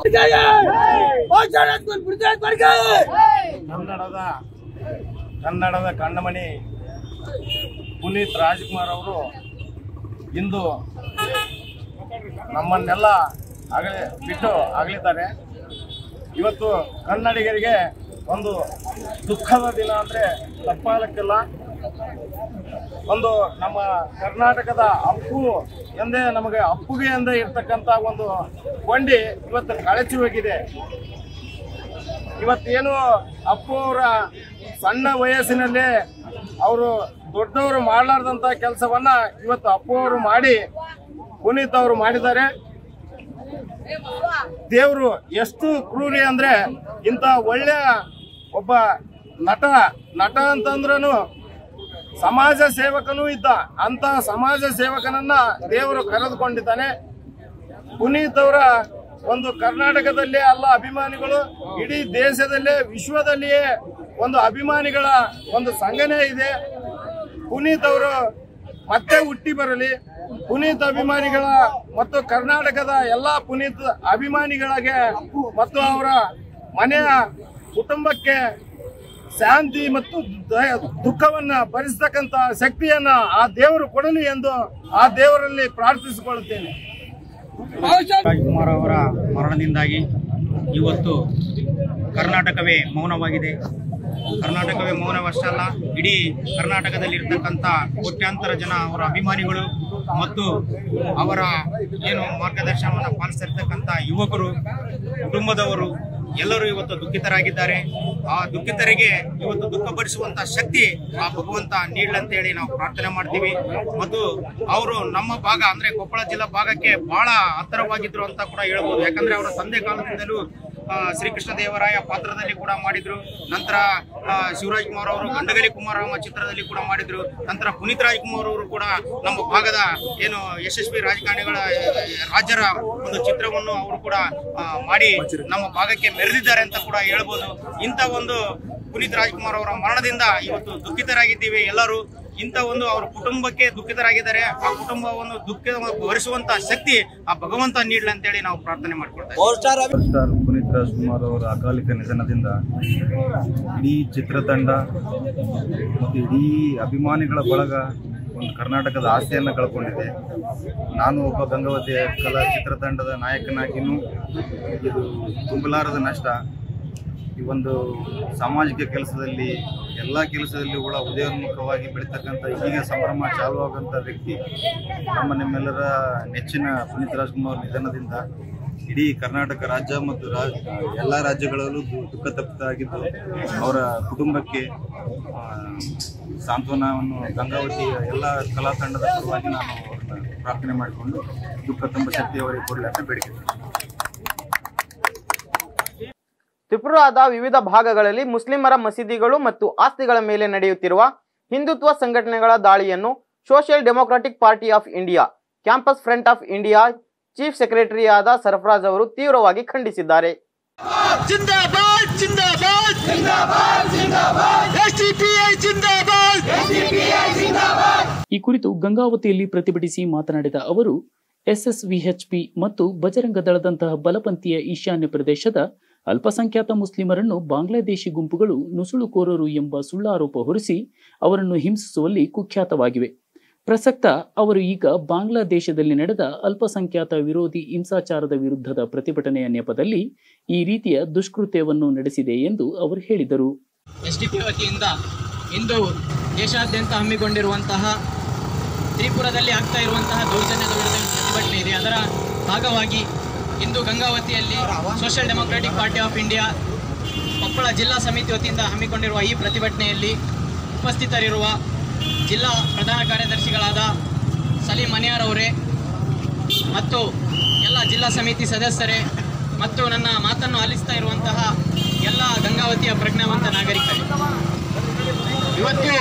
ಕನ್ನಡದ ಕನ್ನಡದ ಕಣ್ಣಮಣಿ ಪುನೀತ್ ರಾಜ್ಕುಮಾರ್ ಅವರು ಇಂದು ನಮ್ಮನ್ನೆಲ್ಲ ಅಗಲಿ ಬಿಟ್ಟು ಅಗಲಿದ್ದಾರೆ ಇವತ್ತು ಕನ್ನಡಿಗರಿಗೆ ಒಂದು ದುಃಖದ ದಿನ ಅಂದರೆ ತಪ್ಪಾಗಕ್ಕಿಲ್ಲ ಒಂದು ನಮ್ಮ ಕರ್ನಾಟಕದ ಅಪ್ಪು ಎಂದೇ ನಮಗೆ ಅಪ್ಪುಗೆ ಎಂದೇ ಇರ್ತಕ್ಕಂಥ ಒಂದು ಕೊಂಡಿ ಇವತ್ತು ಕಳಚಿ ಹೋಗಿದೆ ಇವತ್ತೇನು ಅಪ್ಪು ಅವರ ಸಣ್ಣ ವಯಸ್ಸಿನಲ್ಲಿ ಅವರು ದೊಡ್ಡವರು ಮಾಡಲಾರ್ದಂತ ಕೆಲಸವನ್ನ ಇವತ್ತು ಅಪ್ಪು ಅವರು ಮಾಡಿ ಪುನೀತ್ ಅವರು ಮಾಡಿದ್ದಾರೆ ದೇವರು ಎಷ್ಟು ಕ್ರೂರಿ ಅಂದ್ರೆ ಇಂಥ ಒಳ್ಳೆಯ ಒಬ್ಬ ನಟ ನಟ ಅಂತಂದ್ರೂ ಸಮಾಜ ಸೇವಕನೂ ಇದ್ದ ಅಂತ ಸಮಾಜ ಸೇವಕನನ್ನ ದೇವರು ಕರೆದುಕೊಂಡಿದ್ದಾನೆ ಪುನೀತ್ ಅವರ ಒಂದು ಕರ್ನಾಟಕದಲ್ಲೇ ಅಲ್ಲ ಅಭಿಮಾನಿಗಳು ಇಡೀ ದೇಶದಲ್ಲೇ ವಿಶ್ವದಲ್ಲಿಯೇ ಒಂದು ಅಭಿಮಾನಿಗಳ ಒಂದು ಸಂಘನೆ ಇದೆ ಪುನೀತ್ ಅವರು ಮತ್ತೆ ಹುಟ್ಟಿ ಬರಲಿ ಪುನೀತ್ ಅಭಿಮಾನಿಗಳ ಮತ್ತು ಕರ್ನಾಟಕದ ಎಲ್ಲಾ ಪುನೀತ್ ಅಭಿಮಾನಿಗಳಿಗೆ ಮತ್ತು ಅವರ ಮನೆಯ ಕುಟುಂಬಕ್ಕೆ ಶಾಂತಿ ಮತ್ತು ದ- ದುಃಖವನ್ನ ಭರಿಸ್ತಕ್ಕಂತ ಶಕ್ತಿಯನ್ನ ಆ ದೇವರು ಕೊಡಲಿ ಎಂದು ಆ ದೇವರಲ್ಲಿ ಪ್ರಾರ್ಥಿಸಿಕೊಳ್ಳುತ್ತೇನೆ ರಾಜ್ಕುಮಾರ್ ಅವರ ಮರಣದಿಂದಾಗಿ ಇವತ್ತು ಕರ್ನಾಟಕವೇ ಮೌನವಾಗಿದೆ ಕರ್ನಾಟಕವೇ ಮೌನವಷ್ಟಲ್ಲ ಇಡೀ ಕರ್ನಾಟಕದಲ್ಲಿರ್ತಕ್ಕಂಥ ಕೋಟ್ಯಾಂತರ ಜನ ಅವರ ಅಭಿಮಾನಿಗಳು ಮತ್ತು ಅವರ ಏನು ಮಾರ್ಗದರ್ಶನವನ್ನು ಪಾಲಿಸ್ತಿರ್ತಕ್ಕಂಥ ಯುವಕರು ಕುಟುಂಬದವರು ಎಲ್ಲರೂ ಇವತ್ತು ದುಃಖಿತರಾಗಿದ್ದಾರೆ ಆ ದುಃಖಿತರಿಗೆ ಇವತ್ತು ದುಃಖ ಭರಿಸುವಂತ ಶಕ್ತಿ ಆ ಭಗವಂತ ನೀಡ್ಲಂತೇಳಿ ನಾವು ಪ್ರಾರ್ಥನೆ ಮಾಡ್ತೀವಿ ಮತ್ತು ಅವರು ನಮ್ಮ ಭಾಗ ಅಂದ್ರೆ ಕೊಪ್ಪಳ ಜಿಲ್ಲಾ ಭಾಗಕ್ಕೆ ಬಹಳ ಹತ್ತಿರವಾಗಿದ್ರು ಅಂತ ಕೂಡ ಹೇಳ್ಬೋದು ಯಾಕಂದ್ರೆ ಅವರ ತಂದೆ ಕಾಲದಿಂದಲೂ ಆ, ಶ್ರೀಕೃಷ್ಣ ದೇವರಾಯ ಪಾತ್ರದಲ್ಲಿ ಕೂಡ ಮಾಡಿದ್ರು ನಂತರ ಆ, ಶಿವರಾಜ್ ಕುಮಾರ್ ಅವರು ಗಂಡಗಲಿ ಕುಮಾರರಾಮ ಚಿತ್ರದಲ್ಲಿ ಕೂಡ ಮಾಡಿದ್ರು ನಂತರ ಪುನೀತ್ ರಾಜ್ಕುಮಾರ್ ಅವರು ಕೂಡ ನಮ್ಮ ಭಾಗದ ಏನು ಯಶಸ್ವಿ ರಾಜಕಾರಣಿಗಳ ಆ, ರಾಜ್ಯರ ಒಂದು ಚಿತ್ರವನ್ನು ಅವರು ಕೂಡ ಆ, ಮಾಡಿ ನಮ್ಮ ಭಾಗಕ್ಕೆ ಮೆರೆದಿದ್ದಾರೆ ಅಂತ ಕೂಡ ಹೇಳ್ಬೋದು ಇಂಥ ಒಂದು ಪುನೀತ್ ರಾಜ್ಕುಮಾರ್ ಅವರ ಮರಣದಿಂದ ಇವತ್ತು ದುಃಖಿತರಾಗಿದ್ದೀವಿ ಎಲ್ಲರೂ ಇಂಥ ಒಂದು ಅವರ ಕುಟುಂಬಕ್ಕೆ ದುಃಖಿತರಾಗಿದ್ದಾರೆ ಆ ಕುಟುಂಬವನ್ನು ದುಃಖ ಭರಿಸುವಂತ ಶಕ್ತಿ ಆ ಭಗವಂತ ನೀಡ್ಲಿ ಅಂತೇಳಿ ನಾವು ಪ್ರಾರ್ಥನೆ ಮಾಡ್ಕೊಳ್ತಾ ಇದ್ದೀವಿ. ಸ್ಟಾರ್ ಪುನೀತ್ ರಾಜ್ಕುಮಾರ್ ಅವರ ಅಕಾಲಿಕ ನಿಧನದಿಂದ ಇಡೀ ಚಿತ್ರತಂಡ ಮತ್ತು ಇಡೀ ಅಭಿಮಾನಿಗಳ ಬಳಗ ಒಂದು ಕರ್ನಾಟಕದ ಆಸೆಯನ್ನು ಕಳ್ಕೊಂಡಿದೆ ನಾನು ಒಬ್ಬ ಗಂಗಾವತಿ ಕಲಾ ಚಿತ್ರತಂಡದ ನಾಯಕನಾಗಿಯೂ ಇದು ತುಂಬಲಾರದ ನಷ್ಟ ಈ ಒಂದು ಸಾಮಾಜಿಕ ಕೆಲಸದಲ್ಲಿ ಎಲ್ಲ ಕೆಲಸದಲ್ಲಿ ಕೂಡ ಉದಯೋನ್ಮುಖವಾಗಿ ಬೆಳೀತಕ್ಕಂಥ ಈಗ ಸಂಭ್ರಮ ಚಾಲುವಾಗಂಥ ವ್ಯಕ್ತಿ ನಮ್ಮ ನಿಮ್ಮೆಲ್ಲರ ನೆಚ್ಚಿನ ಪುನೀತ್ ರಾಜ್ಕುಮಾರ್ ನಿಧನದಿಂದ ಇಡೀ ಕರ್ನಾಟಕ ರಾಜ್ಯ ಮತ್ತು ರಾಜ್ ಎಲ್ಲ ರಾಜ್ಯಗಳಲ್ಲೂ ದು- ದುಃಖ ತಪ್ಪಿತಾಗಿದ್ದು ಅವರ ಕುಟುಂಬಕ್ಕೆ ಆ, ಸಾಂತ್ವನವನ್ನು ಗಂಗಾವತಿಯ ಎಲ್ಲ ಕಲಾ ತಂಡದ ಪರವಾಗಿ ನಾನು ಅವ್ರನ್ನ ಪ್ರಾರ್ಥನೆ ಮಾಡಿಕೊಂಡು ದುಃಖ ತುಂಬ ಶಕ್ತಿ ಅವರಿಗೆ ಕೊಡಲಿ ಅಂತ ಬೇಡಿಕೆ ತ್ರಿಪುರಾದ ವಿವಿಧ ಭಾಗಗಳಲ್ಲಿ ಮುಸ್ಲಿಮರ ಮಸೀದಿಗಳು ಮತ್ತು ಆಸ್ತಿಗಳ ಮೇಲೆ ನಡೆಯುತ್ತಿರುವ ಹಿಂದುತ್ವ ಸಂಘಟನೆಗಳ ದಾಳಿಯನ್ನು Social Democratic Party of India Campus Front of India chief ಸೆಕ್ರೆಟರಿಯಾದ ಸರ್ಫರಾಜ್ ಅವರು ತೀವ್ರವಾಗಿ ಖಂಡಿಸಿದ್ದಾರೆ जिंदाबाद जिंदाबाद जिंदाबाद जिंदाबाद एसडीपीआई जिंदाबाद एसडीपीआई जिंदाबाद ಈ ಕುರಿತು ಗಂಗಾವತಿಯಲ್ಲಿ ಪ್ರತಿಭಟಿಸಿ ಮಾತನಾಡಿದ ಅವರು ಎಸ್ಎಸ್ವಿಎಚ್ಪಿ ಮತ್ತು ಬಜರಂಗ ದಳದಂತಹ ಬಲಪಂಥೀಯ ಈಶಾನ್ಯ ಪ್ರದೇಶದ ಅಲ್ಪಸಂಖ್ಯಾತ ಮುಸ್ಲಿಮರನ್ನು ಬಾಂಗ್ಲಾದೇಶಿ ಗುಂಪುಗಳು ನುಸುಳುಕೋರರು ಎಂಬ ಸುಳ್ಳಾರೋಪ ಹೊರಿಸಿ ಅವರನ್ನು ಹಿಂಸಿಸುವಲ್ಲಿ ಕುಖ್ಯಾತವಾಗಿವೆ ಪ್ರಸಕ್ತ ಅವರು ಈಗ ಬಾಂಗ್ಲಾದೇಶದಲ್ಲಿ ನಡೆದ ಅಲ್ಪಸಂಖ್ಯಾತ ವಿರೋಧಿ ಹಿಂಸಾಚಾರದ ವಿರುದ್ಧದ ಪ್ರತಿಭಟನೆಯ ನೆಪದಲ್ಲಿ ಈ ರೀತಿಯ ದುಷ್ಕೃತ್ಯವನ್ನು ನಡೆಸಿದೆ ಎಂದು ಅವರು ಹೇಳಿದರು ಎಸ್ಡಿಪಿ ವತಿಯಿಂದ ಇಂದು ದೇಶಾದ್ಯಂತ ಹಮ್ಮಿಕೊಂಡಿರುವಂತಹ ತ್ರಿಪುರದಲ್ಲಿ ಆಗ್ತಾ ಇರುವಂತಹ ದೌರ್ಜನ್ಯದ ವಿರುದ್ಧ ಪ್ರತಿಭಟನೆ ಇದೆ ಅದರ ಭಾಗವಾಗಿ ಇಂದು ಗಂಗಾವತಿಯಲ್ಲಿ Social Democratic Party of India Koppal ಜಿಲ್ಲಾ ಸಮಿತಿ ವತಿಯಿಂದ ಹಮ್ಮಿಕೊಂಡಿರುವ ಈ ಪ್ರತಿಭಟನೆಯಲ್ಲಿ ಉಪಸ್ಥಿತರಿರುವ ಜಿಲ್ಲಾ ಪ್ರಧಾನ ಕಾರ್ಯದರ್ಶಿಗಳಾದ ಸಲೀಂ ಮನಿಯಾರ್ ಅವರೇ ಮತ್ತು ಎಲ್ಲ ಜಿಲ್ಲಾ ಸಮಿತಿ ಸದಸ್ಯರೇ ಮತ್ತು ನನ್ನ ಮಾತನ್ನು ಆಲಿಸ್ತಾ ಇರುವಂತಹ ಎಲ್ಲ ಗಂಗಾವತಿಯ ಪ್ರಜ್ಞಾವಂತ ನಾಗರಿಕರೇ ಇವತ್ತು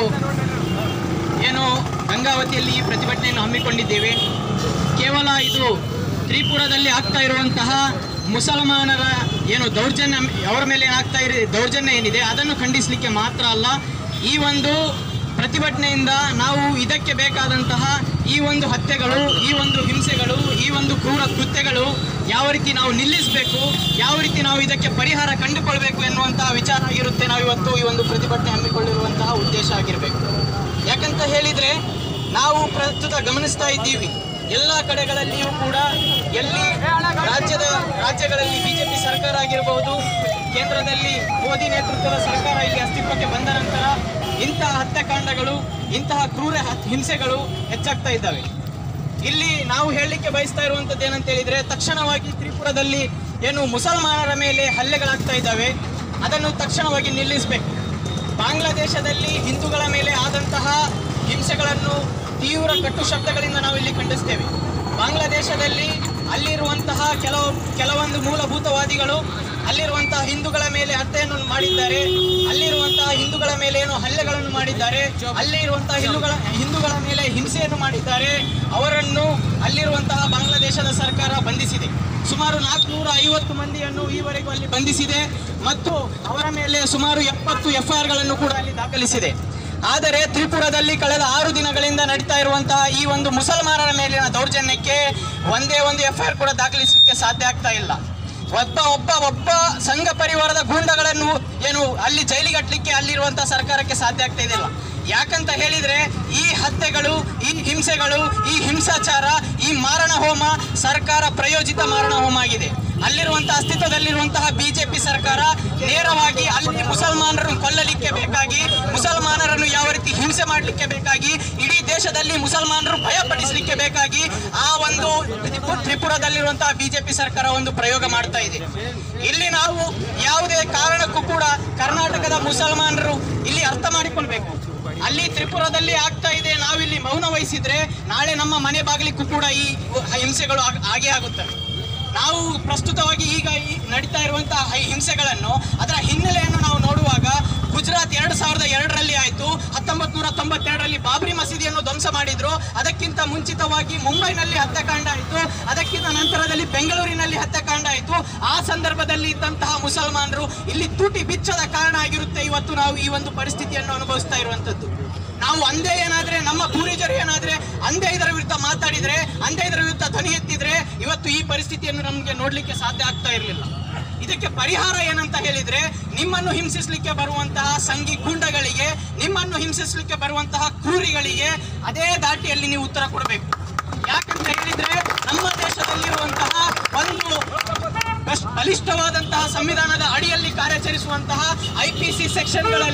ಏನು ಗಂಗಾವತಿಯಲ್ಲಿ ಈ ಪ್ರತಿಭಟನೆಯನ್ನು ಹಮ್ಮಿಕೊಂಡಿದ್ದೇವೆ ಕೇವಲ ಇದು ತ್ರಿಪುರದಲ್ಲಿ ಆಗ್ತಾ ಇರುವಂತಹ ಮುಸಲ್ಮಾನರ ಏನು ದೌರ್ಜನ್ಯ ಅವರ ಮೇಲೆ ಆಗ್ತಾ ಇರೋ ದೌರ್ಜನ್ಯ ಏನಿದೆ ಅದನ್ನು ಖಂಡಿಸಲಿಕ್ಕೆ ಮಾತ್ರ ಅಲ್ಲ ಈ ಒಂದು ಪ್ರತಿಭಟನೆಯಿಂದ ನಾವು ಇದಕ್ಕೆ ಬೇಕಾದಂತಹ ಈ ಒಂದು ಹತ್ಯೆಗಳು ಈ ಒಂದು ಹಿಂಸೆಗಳು ಈ ಒಂದು ಕ್ರೂರ ಕೃತ್ಯಗಳು ಯಾವ ರೀತಿ ನಾವು ನಿಲ್ಲಿಸಬೇಕು ಯಾವ ರೀತಿ ನಾವು ಇದಕ್ಕೆ ಪರಿಹಾರ ಕಂಡುಕೊಳ್ಬೇಕು ಎನ್ನುವಂತಹ ವಿಚಾರ ಆಗಿರುತ್ತೆ ನಾವು ಇವತ್ತು ಈ ಒಂದು ಪ್ರತಿಭಟನೆ ಹಮ್ಮಿಕೊಂಡಿರುವಂತಹ ಉದ್ದೇಶ ಆಗಿರಬೇಕು ಯಾಕಂತ ಹೇಳಿದ್ರೆ ನಾವು ಪ್ರಸ್ತುತ ಗಮನಿಸ್ತಾ ಇದ್ದೀವಿ ಎಲ್ಲ ಕಡೆಗಳಲ್ಲಿಯೂ ಕೂಡ ಎಲ್ಲಿ ರಾಜ್ಯದ ರಾಜ್ಯಗಳಲ್ಲಿ ಬಿಜೆಪಿ ಸರ್ಕಾರ ಆಗಿರಬಹುದು ಕೇಂದ್ರದಲ್ಲಿ ಮೋದಿ ನೇತೃತ್ವದ ಸರ್ಕಾರ ಇಲ್ಲಿ ಅಸ್ತಿತ್ವಕ್ಕೆ ಬಂದ ನಂತರ ಇಂತಹ ಹತ್ಯಾಕಾಂಡಗಳು ಇಂತಹ ಕ್ರೂರ ಹತ್- ಹಿಂಸೆಗಳು ಹೆಚ್ಚಾಗ್ತಾ ಇದ್ದಾವೆ ಇಲ್ಲಿ ನಾವು ಹೇಳಲಿಕ್ಕೆ ಬಯಸ್ತಾ ಇರುವಂಥದ್ದು ಏನಂತ ಹೇಳಿದ್ರೆ ತಕ್ಷಣವಾಗಿ ತ್ರಿಪುರದಲ್ಲಿ ಏನು ಮುಸಲ್ಮಾನರ ಮೇಲೆ ಹಲ್ಲೆಗಳಾಗ್ತಾ ಇದ್ದಾವೆ ಅದನ್ನು ತಕ್ಷಣವಾಗಿ ನಿಲ್ಲಿಸಬೇಕು ಬಾಂಗ್ಲಾದೇಶದಲ್ಲಿ ಹಿಂದೂಗಳ ಮೇಲೆ ಆದಂತಹ ಹಿಂಸೆಗಳನ್ನು ತೀವ್ರ ಕಟ್ಟು ಶಬ್ದಗಳಿಂದ ನಾವು ಇಲ್ಲಿ ಖಂಡಿಸ್ತೇವೆ ಬಾಂಗ್ಲಾದೇಶದಲ್ಲಿ ಅಲ್ಲಿರುವಂತಹ ಕೆಲವು ಕೆಲವೊಂದು ಮೂಲಭೂತವಾದಿಗಳು ಅಲ್ಲಿರುವಂತಹ ಹಿಂದೂಗಳ ಮೇಲೆ ಹತ್ಯೆಯನ್ನು ಮಾಡಿದ್ದಾರೆ ಅಲ್ಲಿರುವಂತಹ ಹಿಂದೂಗಳ ಮೇಲೆ ಏನು ಹಲ್ಲೆಗಳನ್ನು ಮಾಡಿದ್ದಾರೆ ಅಲ್ಲಿ ಇರುವಂತಹ ಹಿಂದೂಗಳ ಹಿಂದೂಗಳ ಮೇಲೆ ಹಿಂಸೆಯನ್ನು ಮಾಡಿದ್ದಾರೆ ಅವರನ್ನು ಅಲ್ಲಿರುವಂತಹ ಬಾಂಗ್ಲಾದೇಶದ ಸರ್ಕಾರ ಬಂಧಿಸಿದೆ ಸುಮಾರು ನಾಲ್ಕುನೂರ ಐವತ್ತು ಮಂದಿಯನ್ನು ಈವರೆಗೂ ಅಲ್ಲಿ ಬಂಧಿಸಿದೆ ಮತ್ತು ಅವರ ಮೇಲೆ ಸುಮಾರು ಎಪ್ಪತ್ತು ಎಫ್ಐಆರ್ಗಳನ್ನು ಕೂಡ ಅಲ್ಲಿ ದಾಖಲಿಸಿದೆ ಆದರೆ ತ್ರಿಪುರದಲ್ಲಿ ಕಳೆದ ಆರು ದಿನಗಳಿಂದ ನಡೀತಾ ಇರುವಂತಹ ಈ ಒಂದು ಮುಸಲ್ಮಾನರ ಮೇಲಿನ ದೌರ್ಜನ್ಯಕ್ಕೆ ಒಂದೇ ಒಂದು ಎಫ್ಐಆರ್ ಕೂಡ ದಾಖಲಿಸಲಿಕ್ಕೆ ಸಾಧ್ಯ ಆಗ್ತಾ ಇಲ್ಲ ಒಬ್ಬ ಒಬ್ಬ ಒಬ್ಬ ಸಂಘ ಪರಿವಾರದ ಗೂಂಡಗಳನ್ನು ಏನು ಅಲ್ಲಿ ಜೈಲಿಗಟ್ಟಲಿಕ್ಕೆ ಅಲ್ಲಿರುವಂತಹ ಸರ್ಕಾರಕ್ಕೆ ಸಾಧ್ಯ ಆಗ್ತಾ ಇದೆಯಲ್ಲ ಯಾಕಂತ ಹೇಳಿದ್ರೆ ಈ ಹತ್ಯೆಗಳು ಈ ಹಿಂಸೆಗಳು ಈ ಹಿಂಸಾಚಾರ ಈ ಮಾರಣ ಹೋಮ ಸರ್ಕಾರ ಪ್ರಯೋಜಿತ ಮಾರಣ ಹೋಮ ಆಗಿದೆ ಅಲ್ಲಿರುವಂತಹ ಅಸ್ತಿತ್ವದಲ್ಲಿರುವಂತಹ ಬಿಜೆಪಿ ಸರ್ಕಾರ ನೇರವಾಗಿ ಅಲ್ಲಿ ಮುಸಲ್ಮಾನರನ್ನು ಕೊಲ್ಲಲಿಕ್ಕೆ ಬೇಕಾಗಿ ಮುಸಲ್ಮಾನರನ್ನು ಯಾವ ರೀತಿ ಹಿಂಸೆ ಮಾಡಲಿಕ್ಕೆ ಬೇಕಾಗಿ ಇಡೀ ದೇಶದಲ್ಲಿ ಮುಸಲ್ಮಾನರು ಭಯಪಡಿಸಲಿಕ್ಕೆ ಬೇಕಾಗಿ ಆ ಒಂದು ತ್ರಿಪು- ತ್ರಿಪುರದಲ್ಲಿರುವಂತಹ ಬಿಜೆಪಿ ಸರ್ಕಾರ ಒಂದು ಪ್ರಯೋಗ ಮಾಡ್ತಾ ಇದೆ ಇಲ್ಲಿ ನಾವು ಯಾವುದೇ ಕಾರಣಕ್ಕೂ ಕೂಡ ಕರ್ನಾಟಕದ ಮುಸಲ್ಮಾನರು ಇಲ್ಲಿ ಅರ್ಥ ಮಾಡಿಕೊಳ್ಬೇಕು ಅಲ್ಲಿ ತ್ರಿಪುರದಲ್ಲಿ ಆಗ್ತಾ ಇದೆ ನಾವಿಲ್ಲಿ ಮೌನ ವಹಿಸಿದ್ರೆ ನಾಳೆ ನಮ್ಮ ಮನೆ ಬಾಗಿಲಿಗೂ ಕೂಡ ಈ ಹಿಂಸೆಗಳು ಆಗ್- ಆಗೇ ಆಗುತ್ತವೆ ನಾವು ಪ್ರಸ್ತುತವಾಗಿ ಈಗ ಈ ನಡೀತಾ ಇರುವಂತಹ ಈ ಹಿಂಸೆಗಳನ್ನು ಅದರ ಹಿನ್ನೆಲೆಯನ್ನು ನಾವು ನೋಡುವಾಗ ಗುಜರಾತ್ ಎರಡು ಸಾವಿರದ ಎರಡರಲ್ಲಿ ಆಯಿತು ಹತ್ತೊಂಬತ್ತು ನೂರ ತೊಂಬತ್ತೆರಡರಲ್ಲಿ ಬಾಬ್ರಿ ಮಸೀದಿಯನ್ನು ಧ್ವಂಸ ಮಾಡಿದ್ರು ಅದಕ್ಕಿಂತ ಮುಂಚಿತವಾಗಿ ಮುಂಬೈನಲ್ಲಿ ಹತ್ಯಾಕಾಂಡ ಆಯಿತು ಅದಕ್ಕಿಂತ ನಂತರದಲ್ಲಿ ಬೆಂಗಳೂರಿನಲ್ಲಿ ಹತ್ಯಾಕಾಂಡ ಆಯಿತು ಆ ಸಂದರ್ಭದಲ್ಲಿ ಇದ್ದಂತಹ ಮುಸಲ್ಮಾನರು ಇಲ್ಲಿ ತೂಟಿ ಬಿಚ್ಚದ ಕಾರಣ ಆಗಿರುತ್ತೆ ಇವತ್ತು ನಾವು ಈ ಒಂದು ಪರಿಸ್ಥಿತಿಯನ್ನು ಅನುಭವಿಸ್ತಾ ಇರುವಂತದ್ದು ನಾವು ಅಂದೇ ಏನಾದ್ರೆ ನಮ್ಮ ಪೂರ್ವಜರು ಏನಾದ್ರೆ ಅಂದೇ ಇದರ ವಿರುದ್ಧ ಮಾತಾಡಿದ್ರೆ ಅಂದೇ ಇದರ ವಿರುದ್ಧ ಧ್ವನಿ ಎತ್ತಿದ್ರೆ ಇವತ್ತು ಈ ಪರಿಸ್ಥಿತಿಯನ್ನು ನಮಗೆ ನೋಡ್ಲಿಕ್ಕೆ ಸಾಧ್ಯ ಆಗ್ತಾ ಇರಲಿಲ್ಲ ಇದಕ್ಕೆ ಪರಿಹಾರ ಏನಂತ ಹೇಳಿದ್ರೆ ನಿಮ್ಮನ್ನು ಹಿಂಸಿಸಲಿಕ್ಕೆ ಬರುವಂತಹ ಸಂಘಿ ಗೂಂಡಗಳಿಗೆ ನಿಮ್ಮನ್ನು ಹಿಂಸಿಸಲಿಕ್ಕೆ ಬರುವಂತಹ ಕ್ರೂರಿಗಳಿಗೆ ಅದೇ ದಾಟಿಯಲ್ಲಿ ನೀವು ಉತ್ತರ ಕೊಡಬೇಕು ಯಾಕಂತ ಹೇಳಿದ್ರೆ ನಮ್ಮ ದೇಶದಲ್ಲಿರುವಂತಹ ಒಂದು ಬಸ್- ಬಲಿಷ್ಠವಾದಂತಹ ಸಂವಿಧಾನದ ಅಡಿಯಲ್ಲಿ ಕಾರ್ಯಾಚರಿಸುವಂತಹ ಐ ಪಿ ಸಿ ಸೆಕ್ಷನ್ಗಳಲ್ಲಿ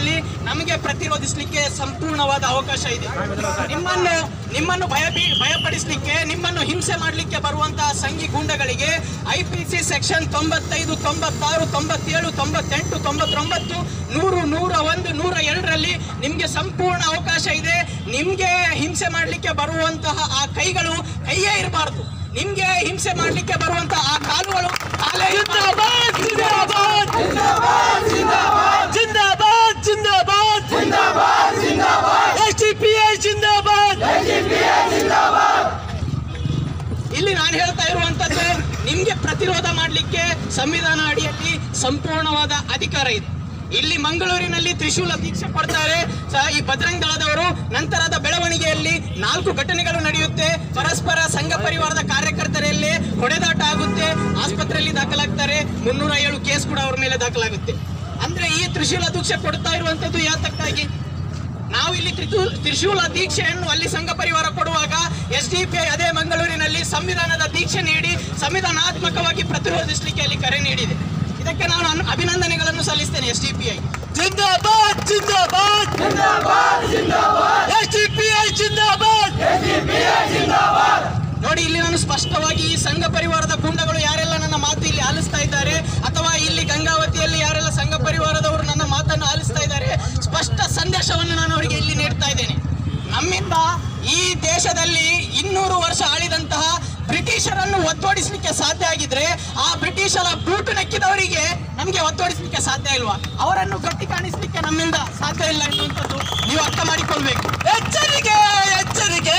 ನಮಗೆ ಪ್ರತಿರೋಧಿಸಲಿಕ್ಕೆ ಸಂಪೂರ್ಣವಾದ ಅವಕಾಶ ಇದೆ ನಿಮ್ಮನ್ನು ನಿಮ್ಮನ್ನು ಭಯ ಭಯಪಡಿಸಲಿಕ್ಕೆ ನಿಮ್ಮನ್ನು ಹಿಂಸೆ ಮಾಡಲಿಕ್ಕೆ ಬರುವಂತಹ ಸಂಘಿ ಗೂಂಡಗಳಿಗೆ ಐ ಪಿ ಸಿ ಸೆಕ್ಷನ್ ತೊಂಬತ್ತೈದು ತೊಂಬತ್ತಾರು ತೊಂಬತ್ತೇಳು ತೊಂಬತ್ತೆಂಟು ತೊಂಬತ್ತೊಂಬತ್ತು ನೂರು ನೂರ ಒಂದು ನೂರ ಎರಡರಲ್ಲಿ ನಿಮಗೆ ಸಂಪೂರ್ಣ ಅವಕಾಶ ಇದೆ ನಿಮಗೆ ಹಿಂಸೆ ಮಾಡಲಿಕ್ಕೆ ಬರುವಂತಹ ಆ ಕೈಗಳು ಕೈಯೇ ಇರಬಾರ್ದು ನಿಮ್ಗೆ ಹಿಂಸೆ ಮಾಡ್ಲಿಕ್ಕೆ ಬರುವಂತಹ ಆ ಕಾಲುಗಳು ಕಾಲೇ ಜಿಂದಾಬಾದ್ ಜಿಂದಾಬಾದ್ ಜಿಂದಾಬಾದ್ ಜಿಂದಾಬಾದ್ ಜಿಂದಾಬಾದ್ ಜಿಂದಾಬಾದ್ ಜಿಂದಾಬಾದ್ ಎಸ್ಡಿಪಿಐ ಜಿಂದಾಬಾದ್ ಜಿಂದಾಬಾದ್ ಇಲ್ಲಿ ನಾನು ಹೇಳ್ತಾ ಇರುವಂತದ್ದು ನಿಮ್ಗೆ ಪ್ರತಿರೋಧ ಮಾಡಲಿಕ್ಕೆ ಸಂವಿಧಾನ ಅಡಿಯಲ್ಲಿ ಸಂಪೂರ್ಣವಾದ ಅಧಿಕಾರ ಇದೆ ಇಲ್ಲಿ ಮಂಗಳೂರಿನಲ್ಲಿ ತ್ರಿಶೂಲ ದೀಕ್ಷೆ ಕೊಡ್ತಾರೆ ಸ- ಈ ಬಜರಂಗ್ ದಳದವರು ನಂತರದ ಬೆಳವಣಿಗೆಯಲ್ಲಿ ನಾಲ್ಕು ಘಟನೆಗಳು ನಡೆಯುತ್ತೆ ಪರಸ್ಪರ ಸಂಘ ಪರಿವಾರದ ಕಾರ್ಯಕರ್ತರಲ್ಲಿ ಹೊಡೆದಾಟ ಆಗುತ್ತೆ ಆಸ್ಪತ್ರೆಯಲ್ಲಿ ದಾಖಲಾಗ್ತಾರೆ ಮುನ್ನೂರ ಏಳು ಕೇಸ್ ಕೂಡ ಅವ್ರ ಮೇಲೆ ದಾಖಲಾಗುತ್ತೆ ಅಂದ್ರೆ ಈ ತ್ರಿಶೂಲ ದೀಕ್ಷೆ ಕೊಡ್ತಾ ಇರುವಂತದ್ದು ಯಾತಕ್ಕಾಗಿ ನಾವು ಇಲ್ಲಿ ತ್ರಿತು- ತ್ರಿಶೂಲ ದೀಕ್ಷೆಯನ್ನು ಅಲ್ಲಿ ಸಂಘ ಪರಿವಾರ ಕೊಡುವಾಗ ಎಸ್ ಡಿ ಪಿ ಅದೇ ಮಂಗಳೂರಿನಲ್ಲಿ ಸಂವಿಧಾನದ ದೀಕ್ಷೆ ನೀಡಿ ಸಂವಿಧಾನಾತ್ಮಕವಾಗಿ ಪ್ರತಿರೋಧಿಸಲಿಕ್ಕೆ ಅಲ್ಲಿ ಕರೆ ನೀಡಿದೆ ಇದಕ್ಕೆ ನಾನು ಅನು- ಅಭಿನಂದನೆಗಳನ್ನು ಸಲ್ಲಿಸ್ತೇನೆ ಎಸ್ ಡಿ ಪಿ ಐ ಜಿಂದಾಬಾದ್ ಜಿಂದಾಬಾದ್ ಜಿಂದಾಬಾದ್ ಜಿಂದಾಬಾದ್ ಎಸ್ಡಿಪಿಐ ಜಿಂದಾಬಾದ್ ಜಿಂದಾಬಾದ್ ನೋಡಿ ಇಲ್ಲಿ ನಾನು ಸ್ಪಷ್ಟವಾಗಿ ಈ ಸಂಘ ಪರಿವಾರದ ಗುಂಡಗಳು ಯಾರೆಲ್ಲ ನನ್ನ ಮಾತು ಇಲ್ಲಿ ಆಲಿಸ್ತಾ ಇದ್ದಾರೆ ಅಥವಾ ಇಲ್ಲಿ ಗಂಗಾವತಿಯಲ್ಲಿ ಯಾರೆಲ್ಲ ಸಂಘ ಪರಿವಾರದವರು ನನ್ನ ಮಾತನ್ನು ಆಲಿಸ್ತಾ ಇದ್ದಾರೆ ಸ್ಪಷ್ಟ ಸಂದೇಶವನ್ನು ನಾನು ಅವರಿಗೆ ಇಲ್ಲಿ ನೀಡ್ತಾ ಇದ್ದೇನೆ ನಮ್ಮಿಂದ ಈ ದೇಶದಲ್ಲಿ ಇನ್ನೂರು ವರ್ಷ ಆಳಿದಂತಹ ಬ್ರಿಟಿಷರನ್ನು ಒತ್ತೋಡಿಸಲಿಕ್ಕೆ ಸಾಧ್ಯ ಆಗಿದ್ರೆ ಆ ಬ್ರಿಟಿಷರ ಬೂಟು ನೆಕ್ಕಿದವರಿಗೆ ನಮಗೆ ಒತ್ತೋಡಿಸಲಿಕ್ಕೆ ಸಾಧ್ಯ ಇಲ್ವಾ ಅವರನ್ನು ಗಟ್ಟಿ ಕಾಣಿಸಲಿಕ್ಕೆ ನಮ್ಮಿಂದ ಸಾಧ್ಯ ಇಲ್ಲ ಎನ್ನುವಂಥದ್ದು ನೀವು ಅರ್ಥ ಮಾಡಿಕೊಳ್ಬೇಕು ಎಚ್ಚರಿಕೆ ಎಚ್ಚರಿಕೆ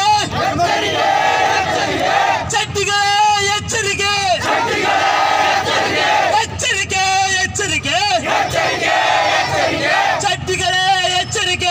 ಚಡ್ಡಿಗೆ ಎಚ್ಚರಿಕೆ ಎಚ್ಚರಿಕೆ ಎಚ್ಚರಿಕೆ ಚಡ್ಡಿಗಳೇ ಎಚ್ಚರಿಕೆ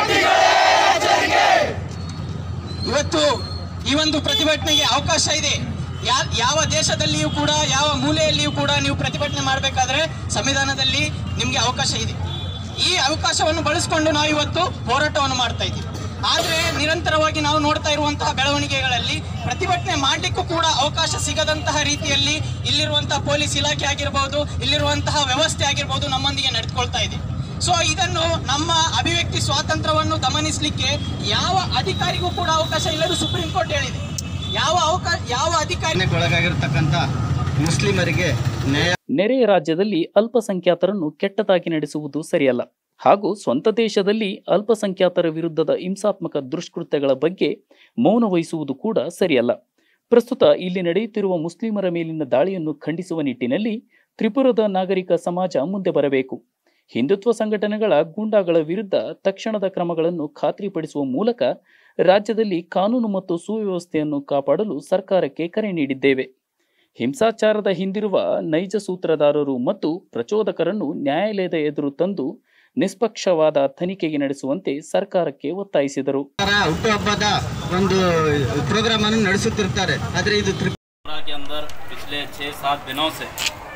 ಇವತ್ತು ಈ ಒಂದು ಪ್ರತಿಭಟನೆಗೆ ಅವಕಾಶ ಇದೆ ಯಾ- ಯಾವ ದೇಶದಲ್ಲಿಯೂ ಕೂಡ ಯಾವ ಮೂಲೆಯಲ್ಲಿಯೂ ಕೂಡ ನೀವು ಪ್ರತಿಭಟನೆ ಮಾಡಬೇಕಾದ್ರೆ ಸಂವಿಧಾನದಲ್ಲಿ ನಿಮಗೆ ಅವಕಾಶ ಇದೆ ಈ ಅವಕಾಶವನ್ನು ಬಳಸಿಕೊಂಡು ನಾವು ಇವತ್ತು ಹೋರಾಟವನ್ನು ಮಾಡ್ತಾ ಇದ್ದೀವಿ ಆದರೆ ನಿರಂತರವಾಗಿ ನಾವು ನೋಡ್ತಾ ಇರುವಂತಹ ಬೆಳವಣಿಗೆಗಳಲ್ಲಿ ಪ್ರತಿಭಟನೆ ಮಾಡಲಿಕ್ಕೂ ಕೂಡ ಅವಕಾಶ ಸಿಗದಂತಹ ರೀತಿಯಲ್ಲಿ ಇಲ್ಲಿರುವಂತಹ ಪೊಲೀಸ್ ಇಲಾಖೆ ಆಗಿರ್ಬೋದು ಇಲ್ಲಿರುವಂತಹ ವ್ಯವಸ್ಥೆ ಆಗಿರ್ಬೋದು ನಮ್ಮೊಂದಿಗೆ ನಡೆದುಕೊಳ್ತಾ ಇದೆ ಸೊ ಇದನ್ನು ನಮ್ಮ ಅಭಿವ್ಯಕ್ತಿ ಸ್ವಾತಂತ್ರ್ಯವನ್ನು ಗಮನಿಸಲಿಕ್ಕೆ ಯಾವ ಅಧಿಕಾರಿಗೂ ಕೂಡ ಅವಕಾಶ ಇಲ್ಲದು ಸುಪ್ರೀಂ ಕೋರ್ಟ್ ಹೇಳಿದೆ ಯಾವ ಅವಕಾಶ ಯಾವ ಅಧಿಕಾರಿ ಒಳಗಾಗಿರ್ತಕ್ಕಂಥ ಮುಸ್ಲಿಮರಿಗೆ ನ್ಯಾಯ ನೆರೆಯ ರಾಜ್ಯದಲ್ಲಿ ಅಲ್ಪಸಂಖ್ಯಾತರನ್ನು ಕೆಟ್ಟದಾಗಿ ನಡೆಸುವುದು ಸರಿಯಲ್ಲ ಹಾಗೂ ಸ್ವಂತ ದೇಶದಲ್ಲಿ ಅಲ್ಪಸಂಖ್ಯಾತರ ವಿರುದ್ಧದ ಹಿಂಸಾತ್ಮಕ ದುಷ್ಕೃತ್ಯಗಳ ಬಗ್ಗೆ ಮೌನ ವಹಿಸುವುದು ಕೂಡ ಸರಿಯಲ್ಲ ಪ್ರಸ್ತುತ ಇಲ್ಲಿ ನಡೆಯುತ್ತಿರುವ ಮುಸ್ಲಿಮರ ಮೇಲಿನ ದಾಳಿಯನ್ನು ಖಂಡಿಸುವ ನಿಟ್ಟಿನಲ್ಲಿ ತ್ರಿಪುರದ ನಾಗರಿಕ ಸಮಾಜ ಮುಂದೆ ಬರಬೇಕು ಹಿಂದುತ್ವ ಸಂಘಟನೆಗಳ ಗೂಂಡಾಗಳ ವಿರುದ್ಧ ತಕ್ಷಣದ ಕ್ರಮಗಳನ್ನು ಖಾತ್ರಿಪಡಿಸುವ ಮೂಲಕ ರಾಜ್ಯದಲ್ಲಿ ಕಾನೂನು ಮತ್ತು ಸುವ್ಯವಸ್ಥೆಯನ್ನು ಕಾಪಾಡಲು ಸರ್ಕಾರಕ್ಕೆ ಕರೆ ನೀಡಿದ್ದೇವೆ ಹಿಂಸಾಚಾರದ ಹಿಂದಿರುವ ನೈಜ ಸೂತ್ರಧಾರರು ಮತ್ತು ಪ್ರಚೋದಕರನ್ನು ನ್ಯಾಯಾಲಯದ ಎದುರು ತಂದು ನಿಷ್ಪಕ್ಷವಾದ ತನಿಖೆಗೆ ನಡೆಸುವಂತೆ ಸರ್ಕಾರಕ್ಕೆ ಒತ್ತಾಯಿಸಿದರು ಹುಟ್ಟುಹಬ್ಬದ ಒಂದು ಪ್ರೋಗ್ರಾಮ್ ಅನ್ನು ನಡೆಸುತ್ತಿರ್ತಾರೆ ಆದ್ರೆ ಇದು ತ್ರಿಪುರ के अंदर पिछले छः सात दिनों से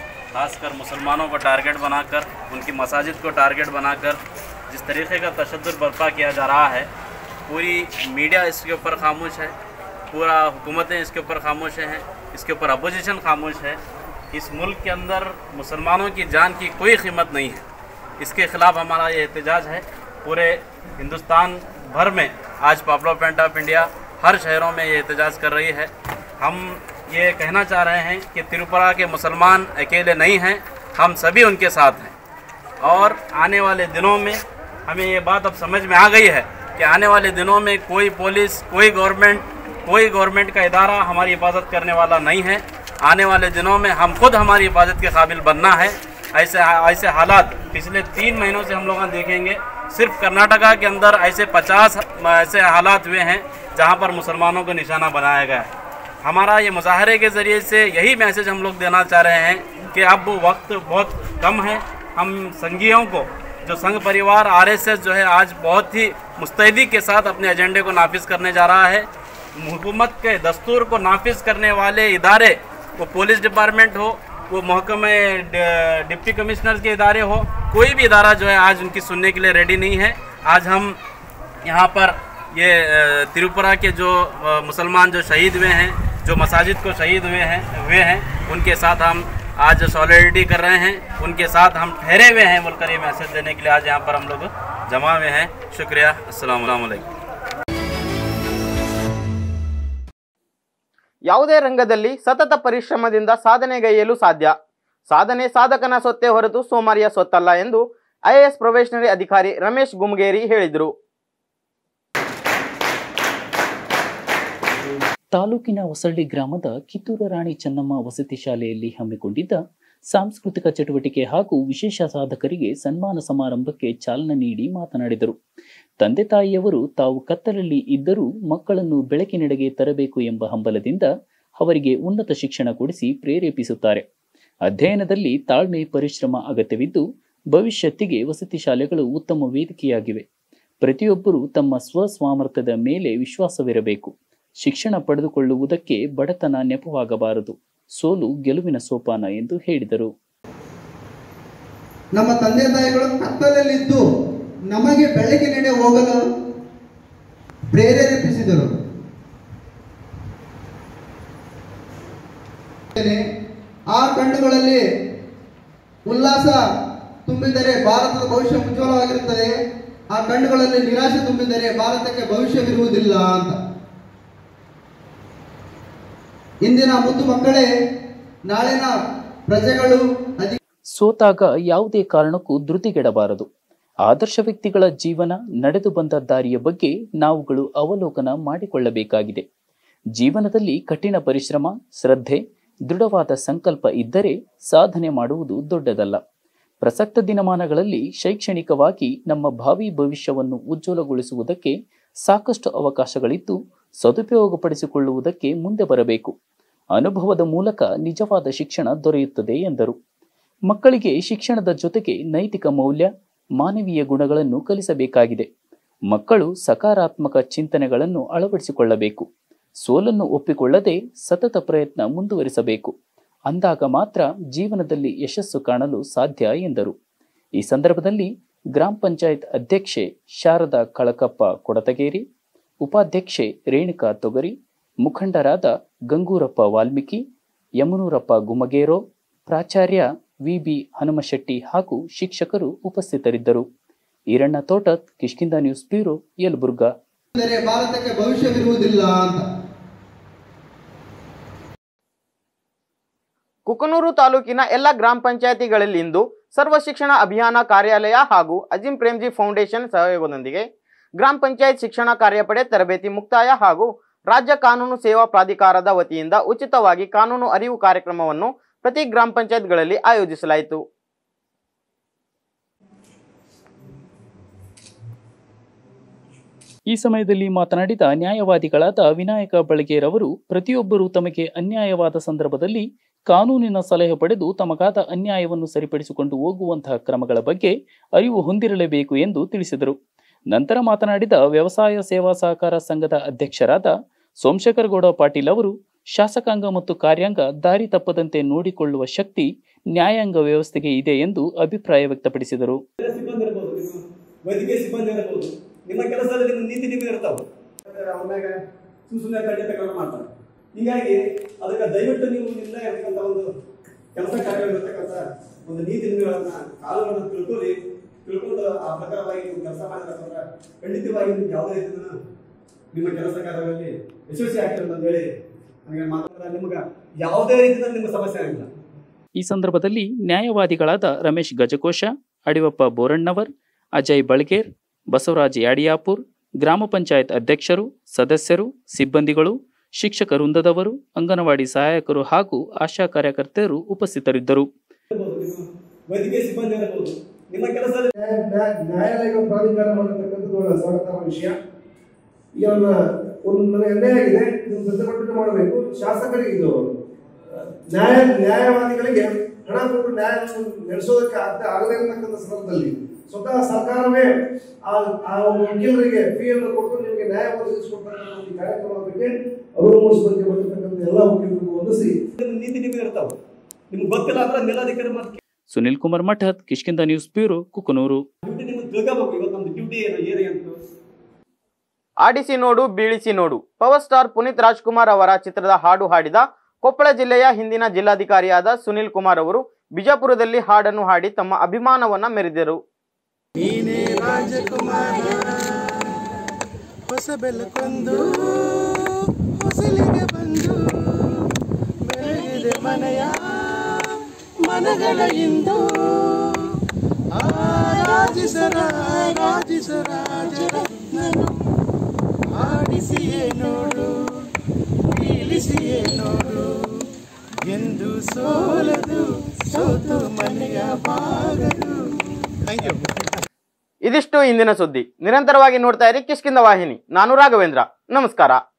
खासकर मुसलमानों को टारगेट बनाकर उनकी मसाजिद को टारगेट बनाकर जिस तरीके का तशद बर्पा किया जा रहा है पूरी मीडिया इसके ऊपर खामोश है पूरा हुकूमतें इसके ऊपर खामोश हैं इसके ऊपर अपोजिशन खामोश है इस मुल्क के अंदर मुसलमानों की जान की कोई कीमत नहीं है इसके ख़िलाफ़ हमारा ये एहतजाज है पूरे हिंदुस्तान भर में आज पॉपुलर फ्रंट ऑफ इंडिया हर शहरों में ये एहतजाज कर रही है हम ये कहना चाह रहे हैं कि त्रिपुरा के मुसलमान अकेले नहीं हैं हम सभी उनके साथ हैं और आने वाले दिनों में हमें ये बात अब समझ में आ गई है कि आने वाले दिनों में कोई पुलिस कोई गवर्नमेंट कोई गवर्नमेंट का इदारा हमारी हिफाजत करने वाला नहीं है आने वाले दिनों में हम खुद हमारी हिफाजत के काबिल बनना है ऐसे ऐसे हालात पिछले तीन महीनों से हम लोग देखेंगे सिर्फ कर्नाटका के अंदर ऐसे पचास ऐसे हालात हुए हैं जहाँ पर मुसलमानों को निशाना बनाया गया है हमारा ये मुजाहरे के ज़रिए से यही मैसेज हम लोग देना चाह रहे हैं कि अब वक्त बहुत कम है हम संघियों को जो संघ परिवार आरएसएस जो है आज बहुत ही मुस्तैदी के साथ अपने एजेंडे को नाफिज करने जा रहा है हुकूमत के दस्तूर को नाफिज करने वाले इदारे वो पुलिस डिपार्टमेंट हो वो महकमे ड- डिप्टी कमिश्नर के इदारे हो कोई भी इदारा जो है आज उनकी सुनने के लिए रेडी नहीं है आज हम यहाँ पर ये अ, त्रिपुरा के जो अ, मुसलमान जो शहीद हुए हैं जो मसाजिद को शहीद हुए हैं हुए हैं उनके साथ हम आज सॉलिडिटी कर रहे हैं उनके साथ हम ठहरे हुए हैं बोलकर ये मैसेज देने के लिए आज यहाँ पर हम लोग जमा हुए हैं शुक्रिया अस्सलाम वालेकुम ಯಾವುದೇ ರಂಗದಲ್ಲಿ ಸತತ ಪರಿಶ್ರಮದಿಂದ ಸಾಧನೆಗೈಯಲು ಸಾಧ್ಯ ಸಾಧನೆ ಸಾಧಕನ ಸೊತ್ತೆ ಹೊರತು ಸೋಮಾರಿಯ ಸೊತ್ತಲ್ಲ ಎಂದು ಐಎಎಸ್ ಪ್ರೊಬೇಷನರಿ ಅಧಿಕಾರಿ ರಮೇಶ್ ಗುಮ್ಗೇರಿ ಹೇಳಿದರು ತಾಲೂಕಿನ ಹೊಸಳ್ಳಿ ಗ್ರಾಮದ ಕಿತ್ತೂರು ರಾಣಿ ಚೆನ್ನಮ್ಮ ವಸತಿ ಶಾಲೆಯಲ್ಲಿ ಹಮ್ಮಿಕೊಂಡಿದ್ದ ಸಾಂಸ್ಕೃತಿಕ ಚಟುವಟಿಕೆ ಹಾಗೂ ವಿಶೇಷ ಸಾಧಕರಿಗೆ ಸನ್ಮಾನ ಸಮಾರಂಭಕ್ಕೆ ಚಾಲನೆ ನೀಡಿ ಮಾತನಾಡಿದರು ತಂದೆ ತಾಯಿಯವರು ತಾವು ಕತ್ತಲಲ್ಲಿ ಇದ್ದರೂ ಮಕ್ಕಳನ್ನು ಬೆಳಕಿನೆಡೆಗೆ ತರಬೇಕು ಎಂಬ ಹಂಬಲದಿಂದ ಅವರಿಗೆ ಉನ್ನತ ಶಿಕ್ಷಣ ಕೊಡಿಸಿ ಪ್ರೇರೇಪಿಸುತ್ತಾರೆ ಅಧ್ಯಯನದಲ್ಲಿ ತಾಳ್ಮೆ ಪರಿಶ್ರಮ ಅಗತ್ಯವಿದ್ದು ಭವಿಷ್ಯತ್ತಿಗೆ ವಸತಿ ಶಾಲೆಗಳು ಉತ್ತಮ ವೇದಿಕೆಯಾಗಿವೆ ಪ್ರತಿಯೊಬ್ಬರೂ ತಮ್ಮ ಸ್ವಸ್ವಾಮರ್ಥ್ಯದ ಮೇಲೆ ವಿಶ್ವಾಸವಿರಬೇಕು ಶಿಕ್ಷಣ ಪಡೆದುಕೊಳ್ಳುವುದಕ್ಕೆ ಬಡತನ ನೆಪವಾಗಬಾರದು ಸೋಲು ಗೆಲುವಿನ ಸೋಪಾನ ಎಂದು ಹೇಳಿದರು ನಮ್ಮ ತಂದೆ ತಾಯಿಗಳು ಕತ್ತಲಲ್ಲಿದ್ದು ನಮಗೆ ಬೆಳಕಿನೆಡೆ ಹೋಗಲು ಪ್ರೇರೇಪಿಸಿದರು ಆ ಕಣ್ಣುಗಳಲ್ಲಿ ಉಲ್ಲಾಸ ತುಂಬಿದರೆ ಭಾರತದ ಭವಿಷ್ಯ ಉಜ್ವಲವಾಗಿರುತ್ತದೆ ಆ ಕಣ್ಣುಗಳಲ್ಲಿ ನಿರಾಶೆ ತುಂಬಿದರೆ ಭಾರತಕ್ಕೆ ಭವಿಷ್ಯವಿರುವುದಿಲ್ಲ ಅಂತ ಇಂದಿನ ಮುದ್ದು ಮಕ್ಕಳೇ ನಾಳಿನ ಪ್ರಜೆಗಳು ಅಧಿ ಸೋತಾಗ ಯಾವುದೇ ಕಾರಣಕ್ಕೂ ಧೃತಿಗೆಡಬಾರದು ಆದರ್ಶ ವ್ಯಕ್ತಿಗಳ ಜೀವನ ನಡೆದು ಬಂದ ದಾರಿಯ ಬಗ್ಗೆ ನಾವುಗಳು ಅವಲೋಕನ ಮಾಡಿಕೊಳ್ಳಬೇಕಾಗಿದೆ ಜೀವನದಲ್ಲಿ ಕಠಿಣ ಪರಿಶ್ರಮ ಶ್ರದ್ಧೆ ದೃಢವಾದ ಸಂಕಲ್ಪ ಇದ್ದರೆ ಸಾಧನೆ ಮಾಡುವುದು ದೊಡ್ಡದಲ್ಲ ಪ್ರಸಕ್ತ ದಿನಮಾನಗಳಲ್ಲಿ ಶೈಕ್ಷಣಿಕವಾಗಿ ನಮ್ಮ ಭಾವಿ ಭವಿಷ್ಯವನ್ನು ಉಜ್ವಲಗೊಳಿಸುವುದಕ್ಕೆ ಸಾಕಷ್ಟು ಅವಕಾಶಗಳಿದ್ದು ಸದುಪಯೋಗಪಡಿಸಿಕೊಳ್ಳುವುದಕ್ಕೆ ಮುಂದೆ ಬರಬೇಕು ಅನುಭವದ ಮೂಲಕ ನಿಜವಾದ ಶಿಕ್ಷಣ ದೊರೆಯುತ್ತದೆ ಎಂದರು ಮಕ್ಕಳಿಗೆ ಶಿಕ್ಷಣದ ಜೊತೆಗೆ ನೈತಿಕ ಮೌಲ್ಯ ಮಾನವೀಯ ಗುಣಗಳನ್ನು ಕಲಿಸಬೇಕಾಗಿದೆ ಮಕ್ಕಳು ಸಕಾರಾತ್ಮಕ ಚಿಂತನೆಗಳನ್ನು ಅಳವಡಿಸಿಕೊಳ್ಳಬೇಕು ಸೋಲನ್ನು ಒಪ್ಪಿಕೊಳ್ಳದೆ ಸತತ ಪ್ರಯತ್ನ ಮುಂದುವರಿಸಬೇಕು ಅಂದಾಗ ಮಾತ್ರ ಜೀವನದಲ್ಲಿ ಯಶಸ್ಸು ಕಾಣಲು ಸಾಧ್ಯ ಎಂದರು ಈ ಸಂದರ್ಭದಲ್ಲಿ ಗ್ರಾಮ ಪಂಚಾಯತ್ ಅಧ್ಯಕ್ಷೆ ಶಾರದಾ ಕಳಕಪ್ಪ ಕೊಡತಗೇರಿ ಉಪಾಧ್ಯಕ್ಷೆ ರೇಣುಕಾ ತೊಗರಿ ಮುಖಂಡರಾದ ಗಂಗೂರಪ್ಪ ವಾಲ್ಮೀಕಿ ಯಮನೂರಪ್ಪ ಗುಮಗೇರೋ ಪ್ರಾಚಾರ್ಯ ವಿಬಿ ಹನುಮಶೆಟ್ಟಿ ಹಾಗೂ ಶಿಕ್ಷಕರು ಉಪಸ್ಥಿತರಿದ್ದರು ಈರಣ್ಣ ತೋಟತ್ ಕಿಷ್ಕಿಂದ ನ್ಯೂಸ್ ಬ್ಯೂರೋ ಯಲಬುರ್ಗಾ ಅಂದರೆ ಭಾರತಕ್ಕೆ ಭವಿಷ್ಯವಿರುವುದಿಲ್ಲ ಅಂತ ಕುಕನೂರು ತಾಲೂಕಿನ ಎಲ್ಲ ಗ್ರಾಮ ಪಂಚಾಯತಿಗಳಲ್ಲಿಂದು ಸರ್ವ ಶಿಕ್ಷಣ ಅಭಿಯಾನ ಕಾರ್ಯಾಲಯ ಹಾಗೂ ಅಜಿಂ ಪ್ರೇಮ್ಜಿ ಫೌಂಡೇಶನ್ ಸಹಯೋಗದೊಂದಿಗೆ ಗ್ರಾಮ ಪಂಚಾಯತ್ ಶಿಕ್ಷಣ ಕಾರ್ಯಪಡೆ ತರಬೇತಿ ಮುಕ್ತಾಯ ಹಾಗೂ ರಾಜ್ಯ ಕಾನೂನು ಸೇವಾ ಪ್ರಾಧಿಕಾರದ ವತಿಯಿಂದ ಉಚಿತವಾಗಿ ಕಾನೂನು ಅರಿವು ಕಾರ್ಯಕ್ರಮವನ್ನು ಪ್ರತಿ ಗ್ರಾಮ ಪಂಚಾಯತ್ಗಳಲ್ಲಿ ಆಯೋಜಿಸಲಾಯಿತು ಈ ಸಮಯದಲ್ಲಿ ಮಾತನಾಡಿದ ನ್ಯಾಯವಾದಿಗಳಾದ ವಿನಾಯಕ ಬಳಗೇರವರು ಪ್ರತಿಯೊಬ್ಬರೂ ತಮಗೆ ಅನ್ಯಾಯವಾದ ಸಂದರ್ಭದಲ್ಲಿ ಕಾನೂನಿನ ಸಲಹೆ ಪಡೆದು ತಮಗಾದ ಅನ್ಯಾಯವನ್ನು ಸರಿಪಡಿಸಿಕೊಂಡು ಹೋಗುವಂತಹ ಕ್ರಮಗಳ ಬಗ್ಗೆ ಅರಿವು ಹೊಂದಿರಲೇಬೇಕು ಎಂದು ತಿಳಿಸಿದರು ನಂತರ ಮಾತನಾಡಿದ ವ್ಯವಸಾಯ ಸೇವಾ ಸಹಕಾರ ಸಂಘದ ಅಧ್ಯಕ್ಷರಾದ ಸೋಮಶೇಖರಗೌಡ ಪಾಟೀಲ್ ಅವರು ಶಾಸಕಾಂಗ ಮತ್ತು ಕಾರ್ಯಾಂಗ ದಾರಿ ತಪ್ಪದಂತೆ ನೋಡಿಕೊಳ್ಳುವ ಶಕ್ತಿ ನ್ಯಾಯಾಂಗ ವ್ಯವಸ್ಥೆಗೆ ಇದೆ ಎಂದು ಅಭಿಪ್ರಾಯ ವ್ಯಕ್ತಪಡಿಸಿದರು ಸಿಬ್ಬಂದಿ ಇರ್ಬೋದು ನಿಮ್ಮ ವೈದ್ಯಕೀಯ ಸಿಬ್ಬಂದಿ ಇರ್ಬೋದು ನಿಮ್ಮ ಕೆಲಸದಲ್ಲಿ ನಿಮ್ಮ ನೀತಿ ನಿಮಗೆ ಇರ್ತಾವೆ ಆಮ್ಯಾಗ ಸುಮ್ಮನೆ ಕಡ್ಡಿ ತಗೊಂಡು ಮಾಡ್ತಾರೆ ಹೀಗಾಗಿ ಅದಕ್ಕೆ ದಯವಿಟ್ಟು ನೀವು ನಿಮ್ಮದೇ ಇರ್ತಕ್ಕಂಥ ಒಂದು ಕೆಲಸ ಕಾರ್ಯಗಳಿರ್ತಕ್ಕಂಥ ಒಂದು ನೀತಿ ನಿಯಮಗಳನ್ನ ಕಾನೂನನ್ನು ತಿಳ್ಕೊಳ್ಳಿ ತಿಳ್ಕೊಂಡು ಆ ಪ್ರಕಾರವಾಗಿ ನೀವು ಕೆಲಸ ಮಾಡಿದ್ರೆ ಖಂಡಿತವಾಗಿ ನಿಮ್ಗೆ ಯಾವುದೇ ರೀತಿಯ ನಿಮ್ಮ ಕೆಲಸ ಕಾರ್ಯಗಳಲ್ಲಿ ಯಶಸ್ವಿ ಆಗ್ತದೆ ಅಂತ ಹೇಳಿ ನನಗೆ ಮಾತಾಡಿದ್ರೆ ನಿಮ್ಗೆ ಯಾವುದೇ ರೀತಿಯ ನಿಮ್ಮ ಸಮಸ್ಯೆ ಆಗಿಲ್ಲ ಈ ಸಂದರ್ಭದಲ್ಲಿ ನ್ಯಾಯವಾದಿಗಳಾದ ರಮೇಶ್ ಗಜಕೋಶ ಅಡಿವಪ್ಪ ಬೋರಣ್ಣವರ್ ಅಜಯ್ ಬಳಗೇರ್ ಬಸವರಾಜ್ ಯಾಡಿಯಾಪುರ್ ಗ್ರಾಮ ಪಂಚಾಯತ್ ಅಧ್ಯಕ್ಷರು ಸದಸ್ಯರು ಸಿಬ್ಬಂದಿಗಳು ಶಿಕ್ಷಕ ವೃಂದದವರು ಅಂಗನವಾಡಿ ಸಹಾಯಕರು ಹಾಗೂ ಆಶಾ ಕಾರ್ಯಕರ್ತರು ಉಪಸ್ಥಿತರಿದ್ದರು ವೈದ್ಯಕೀಯ ಸಿಬ್ಬಂದಿ ಇರಬಹುದು ನಿಮ್ಮ ಕೆಲಸದಲ್ಲಿ ನ್ಯಾಯಾಲಯಗಳು ಪ್ರಾಧಿಕಾರ ಮಾಡತಕ್ಕಂಥದ್ದು ಒಳ್ಳೆ ಸ್ವಾಗತ ವಿಷಯ ಈಗ ನನ್ನ ಒಂದು ನನಗೆ ಅನ್ಯಾಯ ಆಗಿದೆ ಇದನ್ನು ಪ್ರತಿಭಟನೆ ಮಾಡಬೇಕು ಶಾಸಕರಿಗೆ ಇದು ನ್ಯಾಯ ನ್ಯಾಯವಾದಿಗಳಿಗೆ ಹಣ ಕೊಟ್ಟು ನ್ಯಾಯ ನಡೆಸೋದಕ್ಕೆ ಆಗ್ತಾ ಆಗದೇ ಇರತಕ್ಕಂಥ ಸಂದರ್ಭದಲ್ಲಿ ಸ್ವತಃ ಸರ್ಕಾರವೇ ಆ ಆ ವಕೀಲರಿಗೆ ಫೀಯನ್ನು ಕೊಟ್ಟು ನಿಮಗೆ ನ್ಯಾಯ ಒದಗಿಸಿಕೊಡ್ತಕ್ಕಂಥ ಒಂದು ಕಾರ್ಯಕ್ರಮದ ಬಗ್ಗೆ ಅರಿವು ಮೂಡಿಸುವಂತೆ ಬಂದಿರತಕ್ಕಂಥ ಎಲ್ಲ ವಕೀಲರಿಗೂ ವಂದಿಸಿ ನಿಮ್ಮ ನೀತಿ ನಿಮಗೆ ಇರ್ತಾವೆ ನಿಮ್ಗೆ ಗೊತ್ತಿಲ್ಲ ಅಂದ್ರೆ ಮೇಲಾಧಿಕಾರಿ ಮತ್ತೆ Sunil Kumar Mathad Kishkinda news bureau Kukanur duty ನಿಮ್ಗೆ ತಿಳ್ಕೋಬೇಕು ಇವತ್ತು ನಮ್ದು ಡ್ಯೂಟಿ ಏನು ಏನು ಅಂತ ಆಡಿಸಿ ನೋಡು ಬೀಳಿಸಿ ನೋಡು ಪವರ್ ಸ್ಟಾರ್ ಪುನೀತ್ ರಾಜ್ಕುಮಾರ್ ಅವರ ಚಿತ್ರದ ಹಾಡು ಹಾಡಿದ ಕೊಪ್ಪಳ ಜಿಲ್ಲೆಯ ಹಿಂದಿನ ಜಿಲ್ಲಾಧಿಕಾರಿಯಾದ ಸುನಿಲ್ ಕುಮಾರ್ ಅವರು ಬಿಜಾಪುರದಲ್ಲಿ ಹಾಡನ್ನು ಹಾಡಿ ತಮ್ಮ ಅಭಿಮಾನವನ್ನ ಮೆರೆದರು ನೀನೇ ರಾಜಕುಮಾರ ಹೊಸ ಬೆಳಕೊಂದು ಹೊಸಲಿಗೆ ಬಂದು ಬೆಳಗಿದೆ ಮನೆಯ ಮನಗಳ ಇಂದು ಆರಾಜಿಸರ ರಾಜರತ್ನನು ಆಡಿಸಿಯೇ ನೋಡು ಬೀಳಿಸಿಯೇ ನೋಡು ಎಂದು ಸೋಲದು ಸೋತು ಮನೆಯ ಬಾಗಲು ಥ್ಯಾಂಕ್ ಯು ಇದಿಷ್ಟು ಇಂದಿನ ಸುದ್ದಿ ನಿರಂತರವಾಗಿ ನೋಡ್ತಾ ಇರಿ ಕಿಷ್ಕಿಂದ ವಾಹಿನಿ ನಾನು ರಾಘವೇಂದ್ರ ನಮಸ್ಕಾರ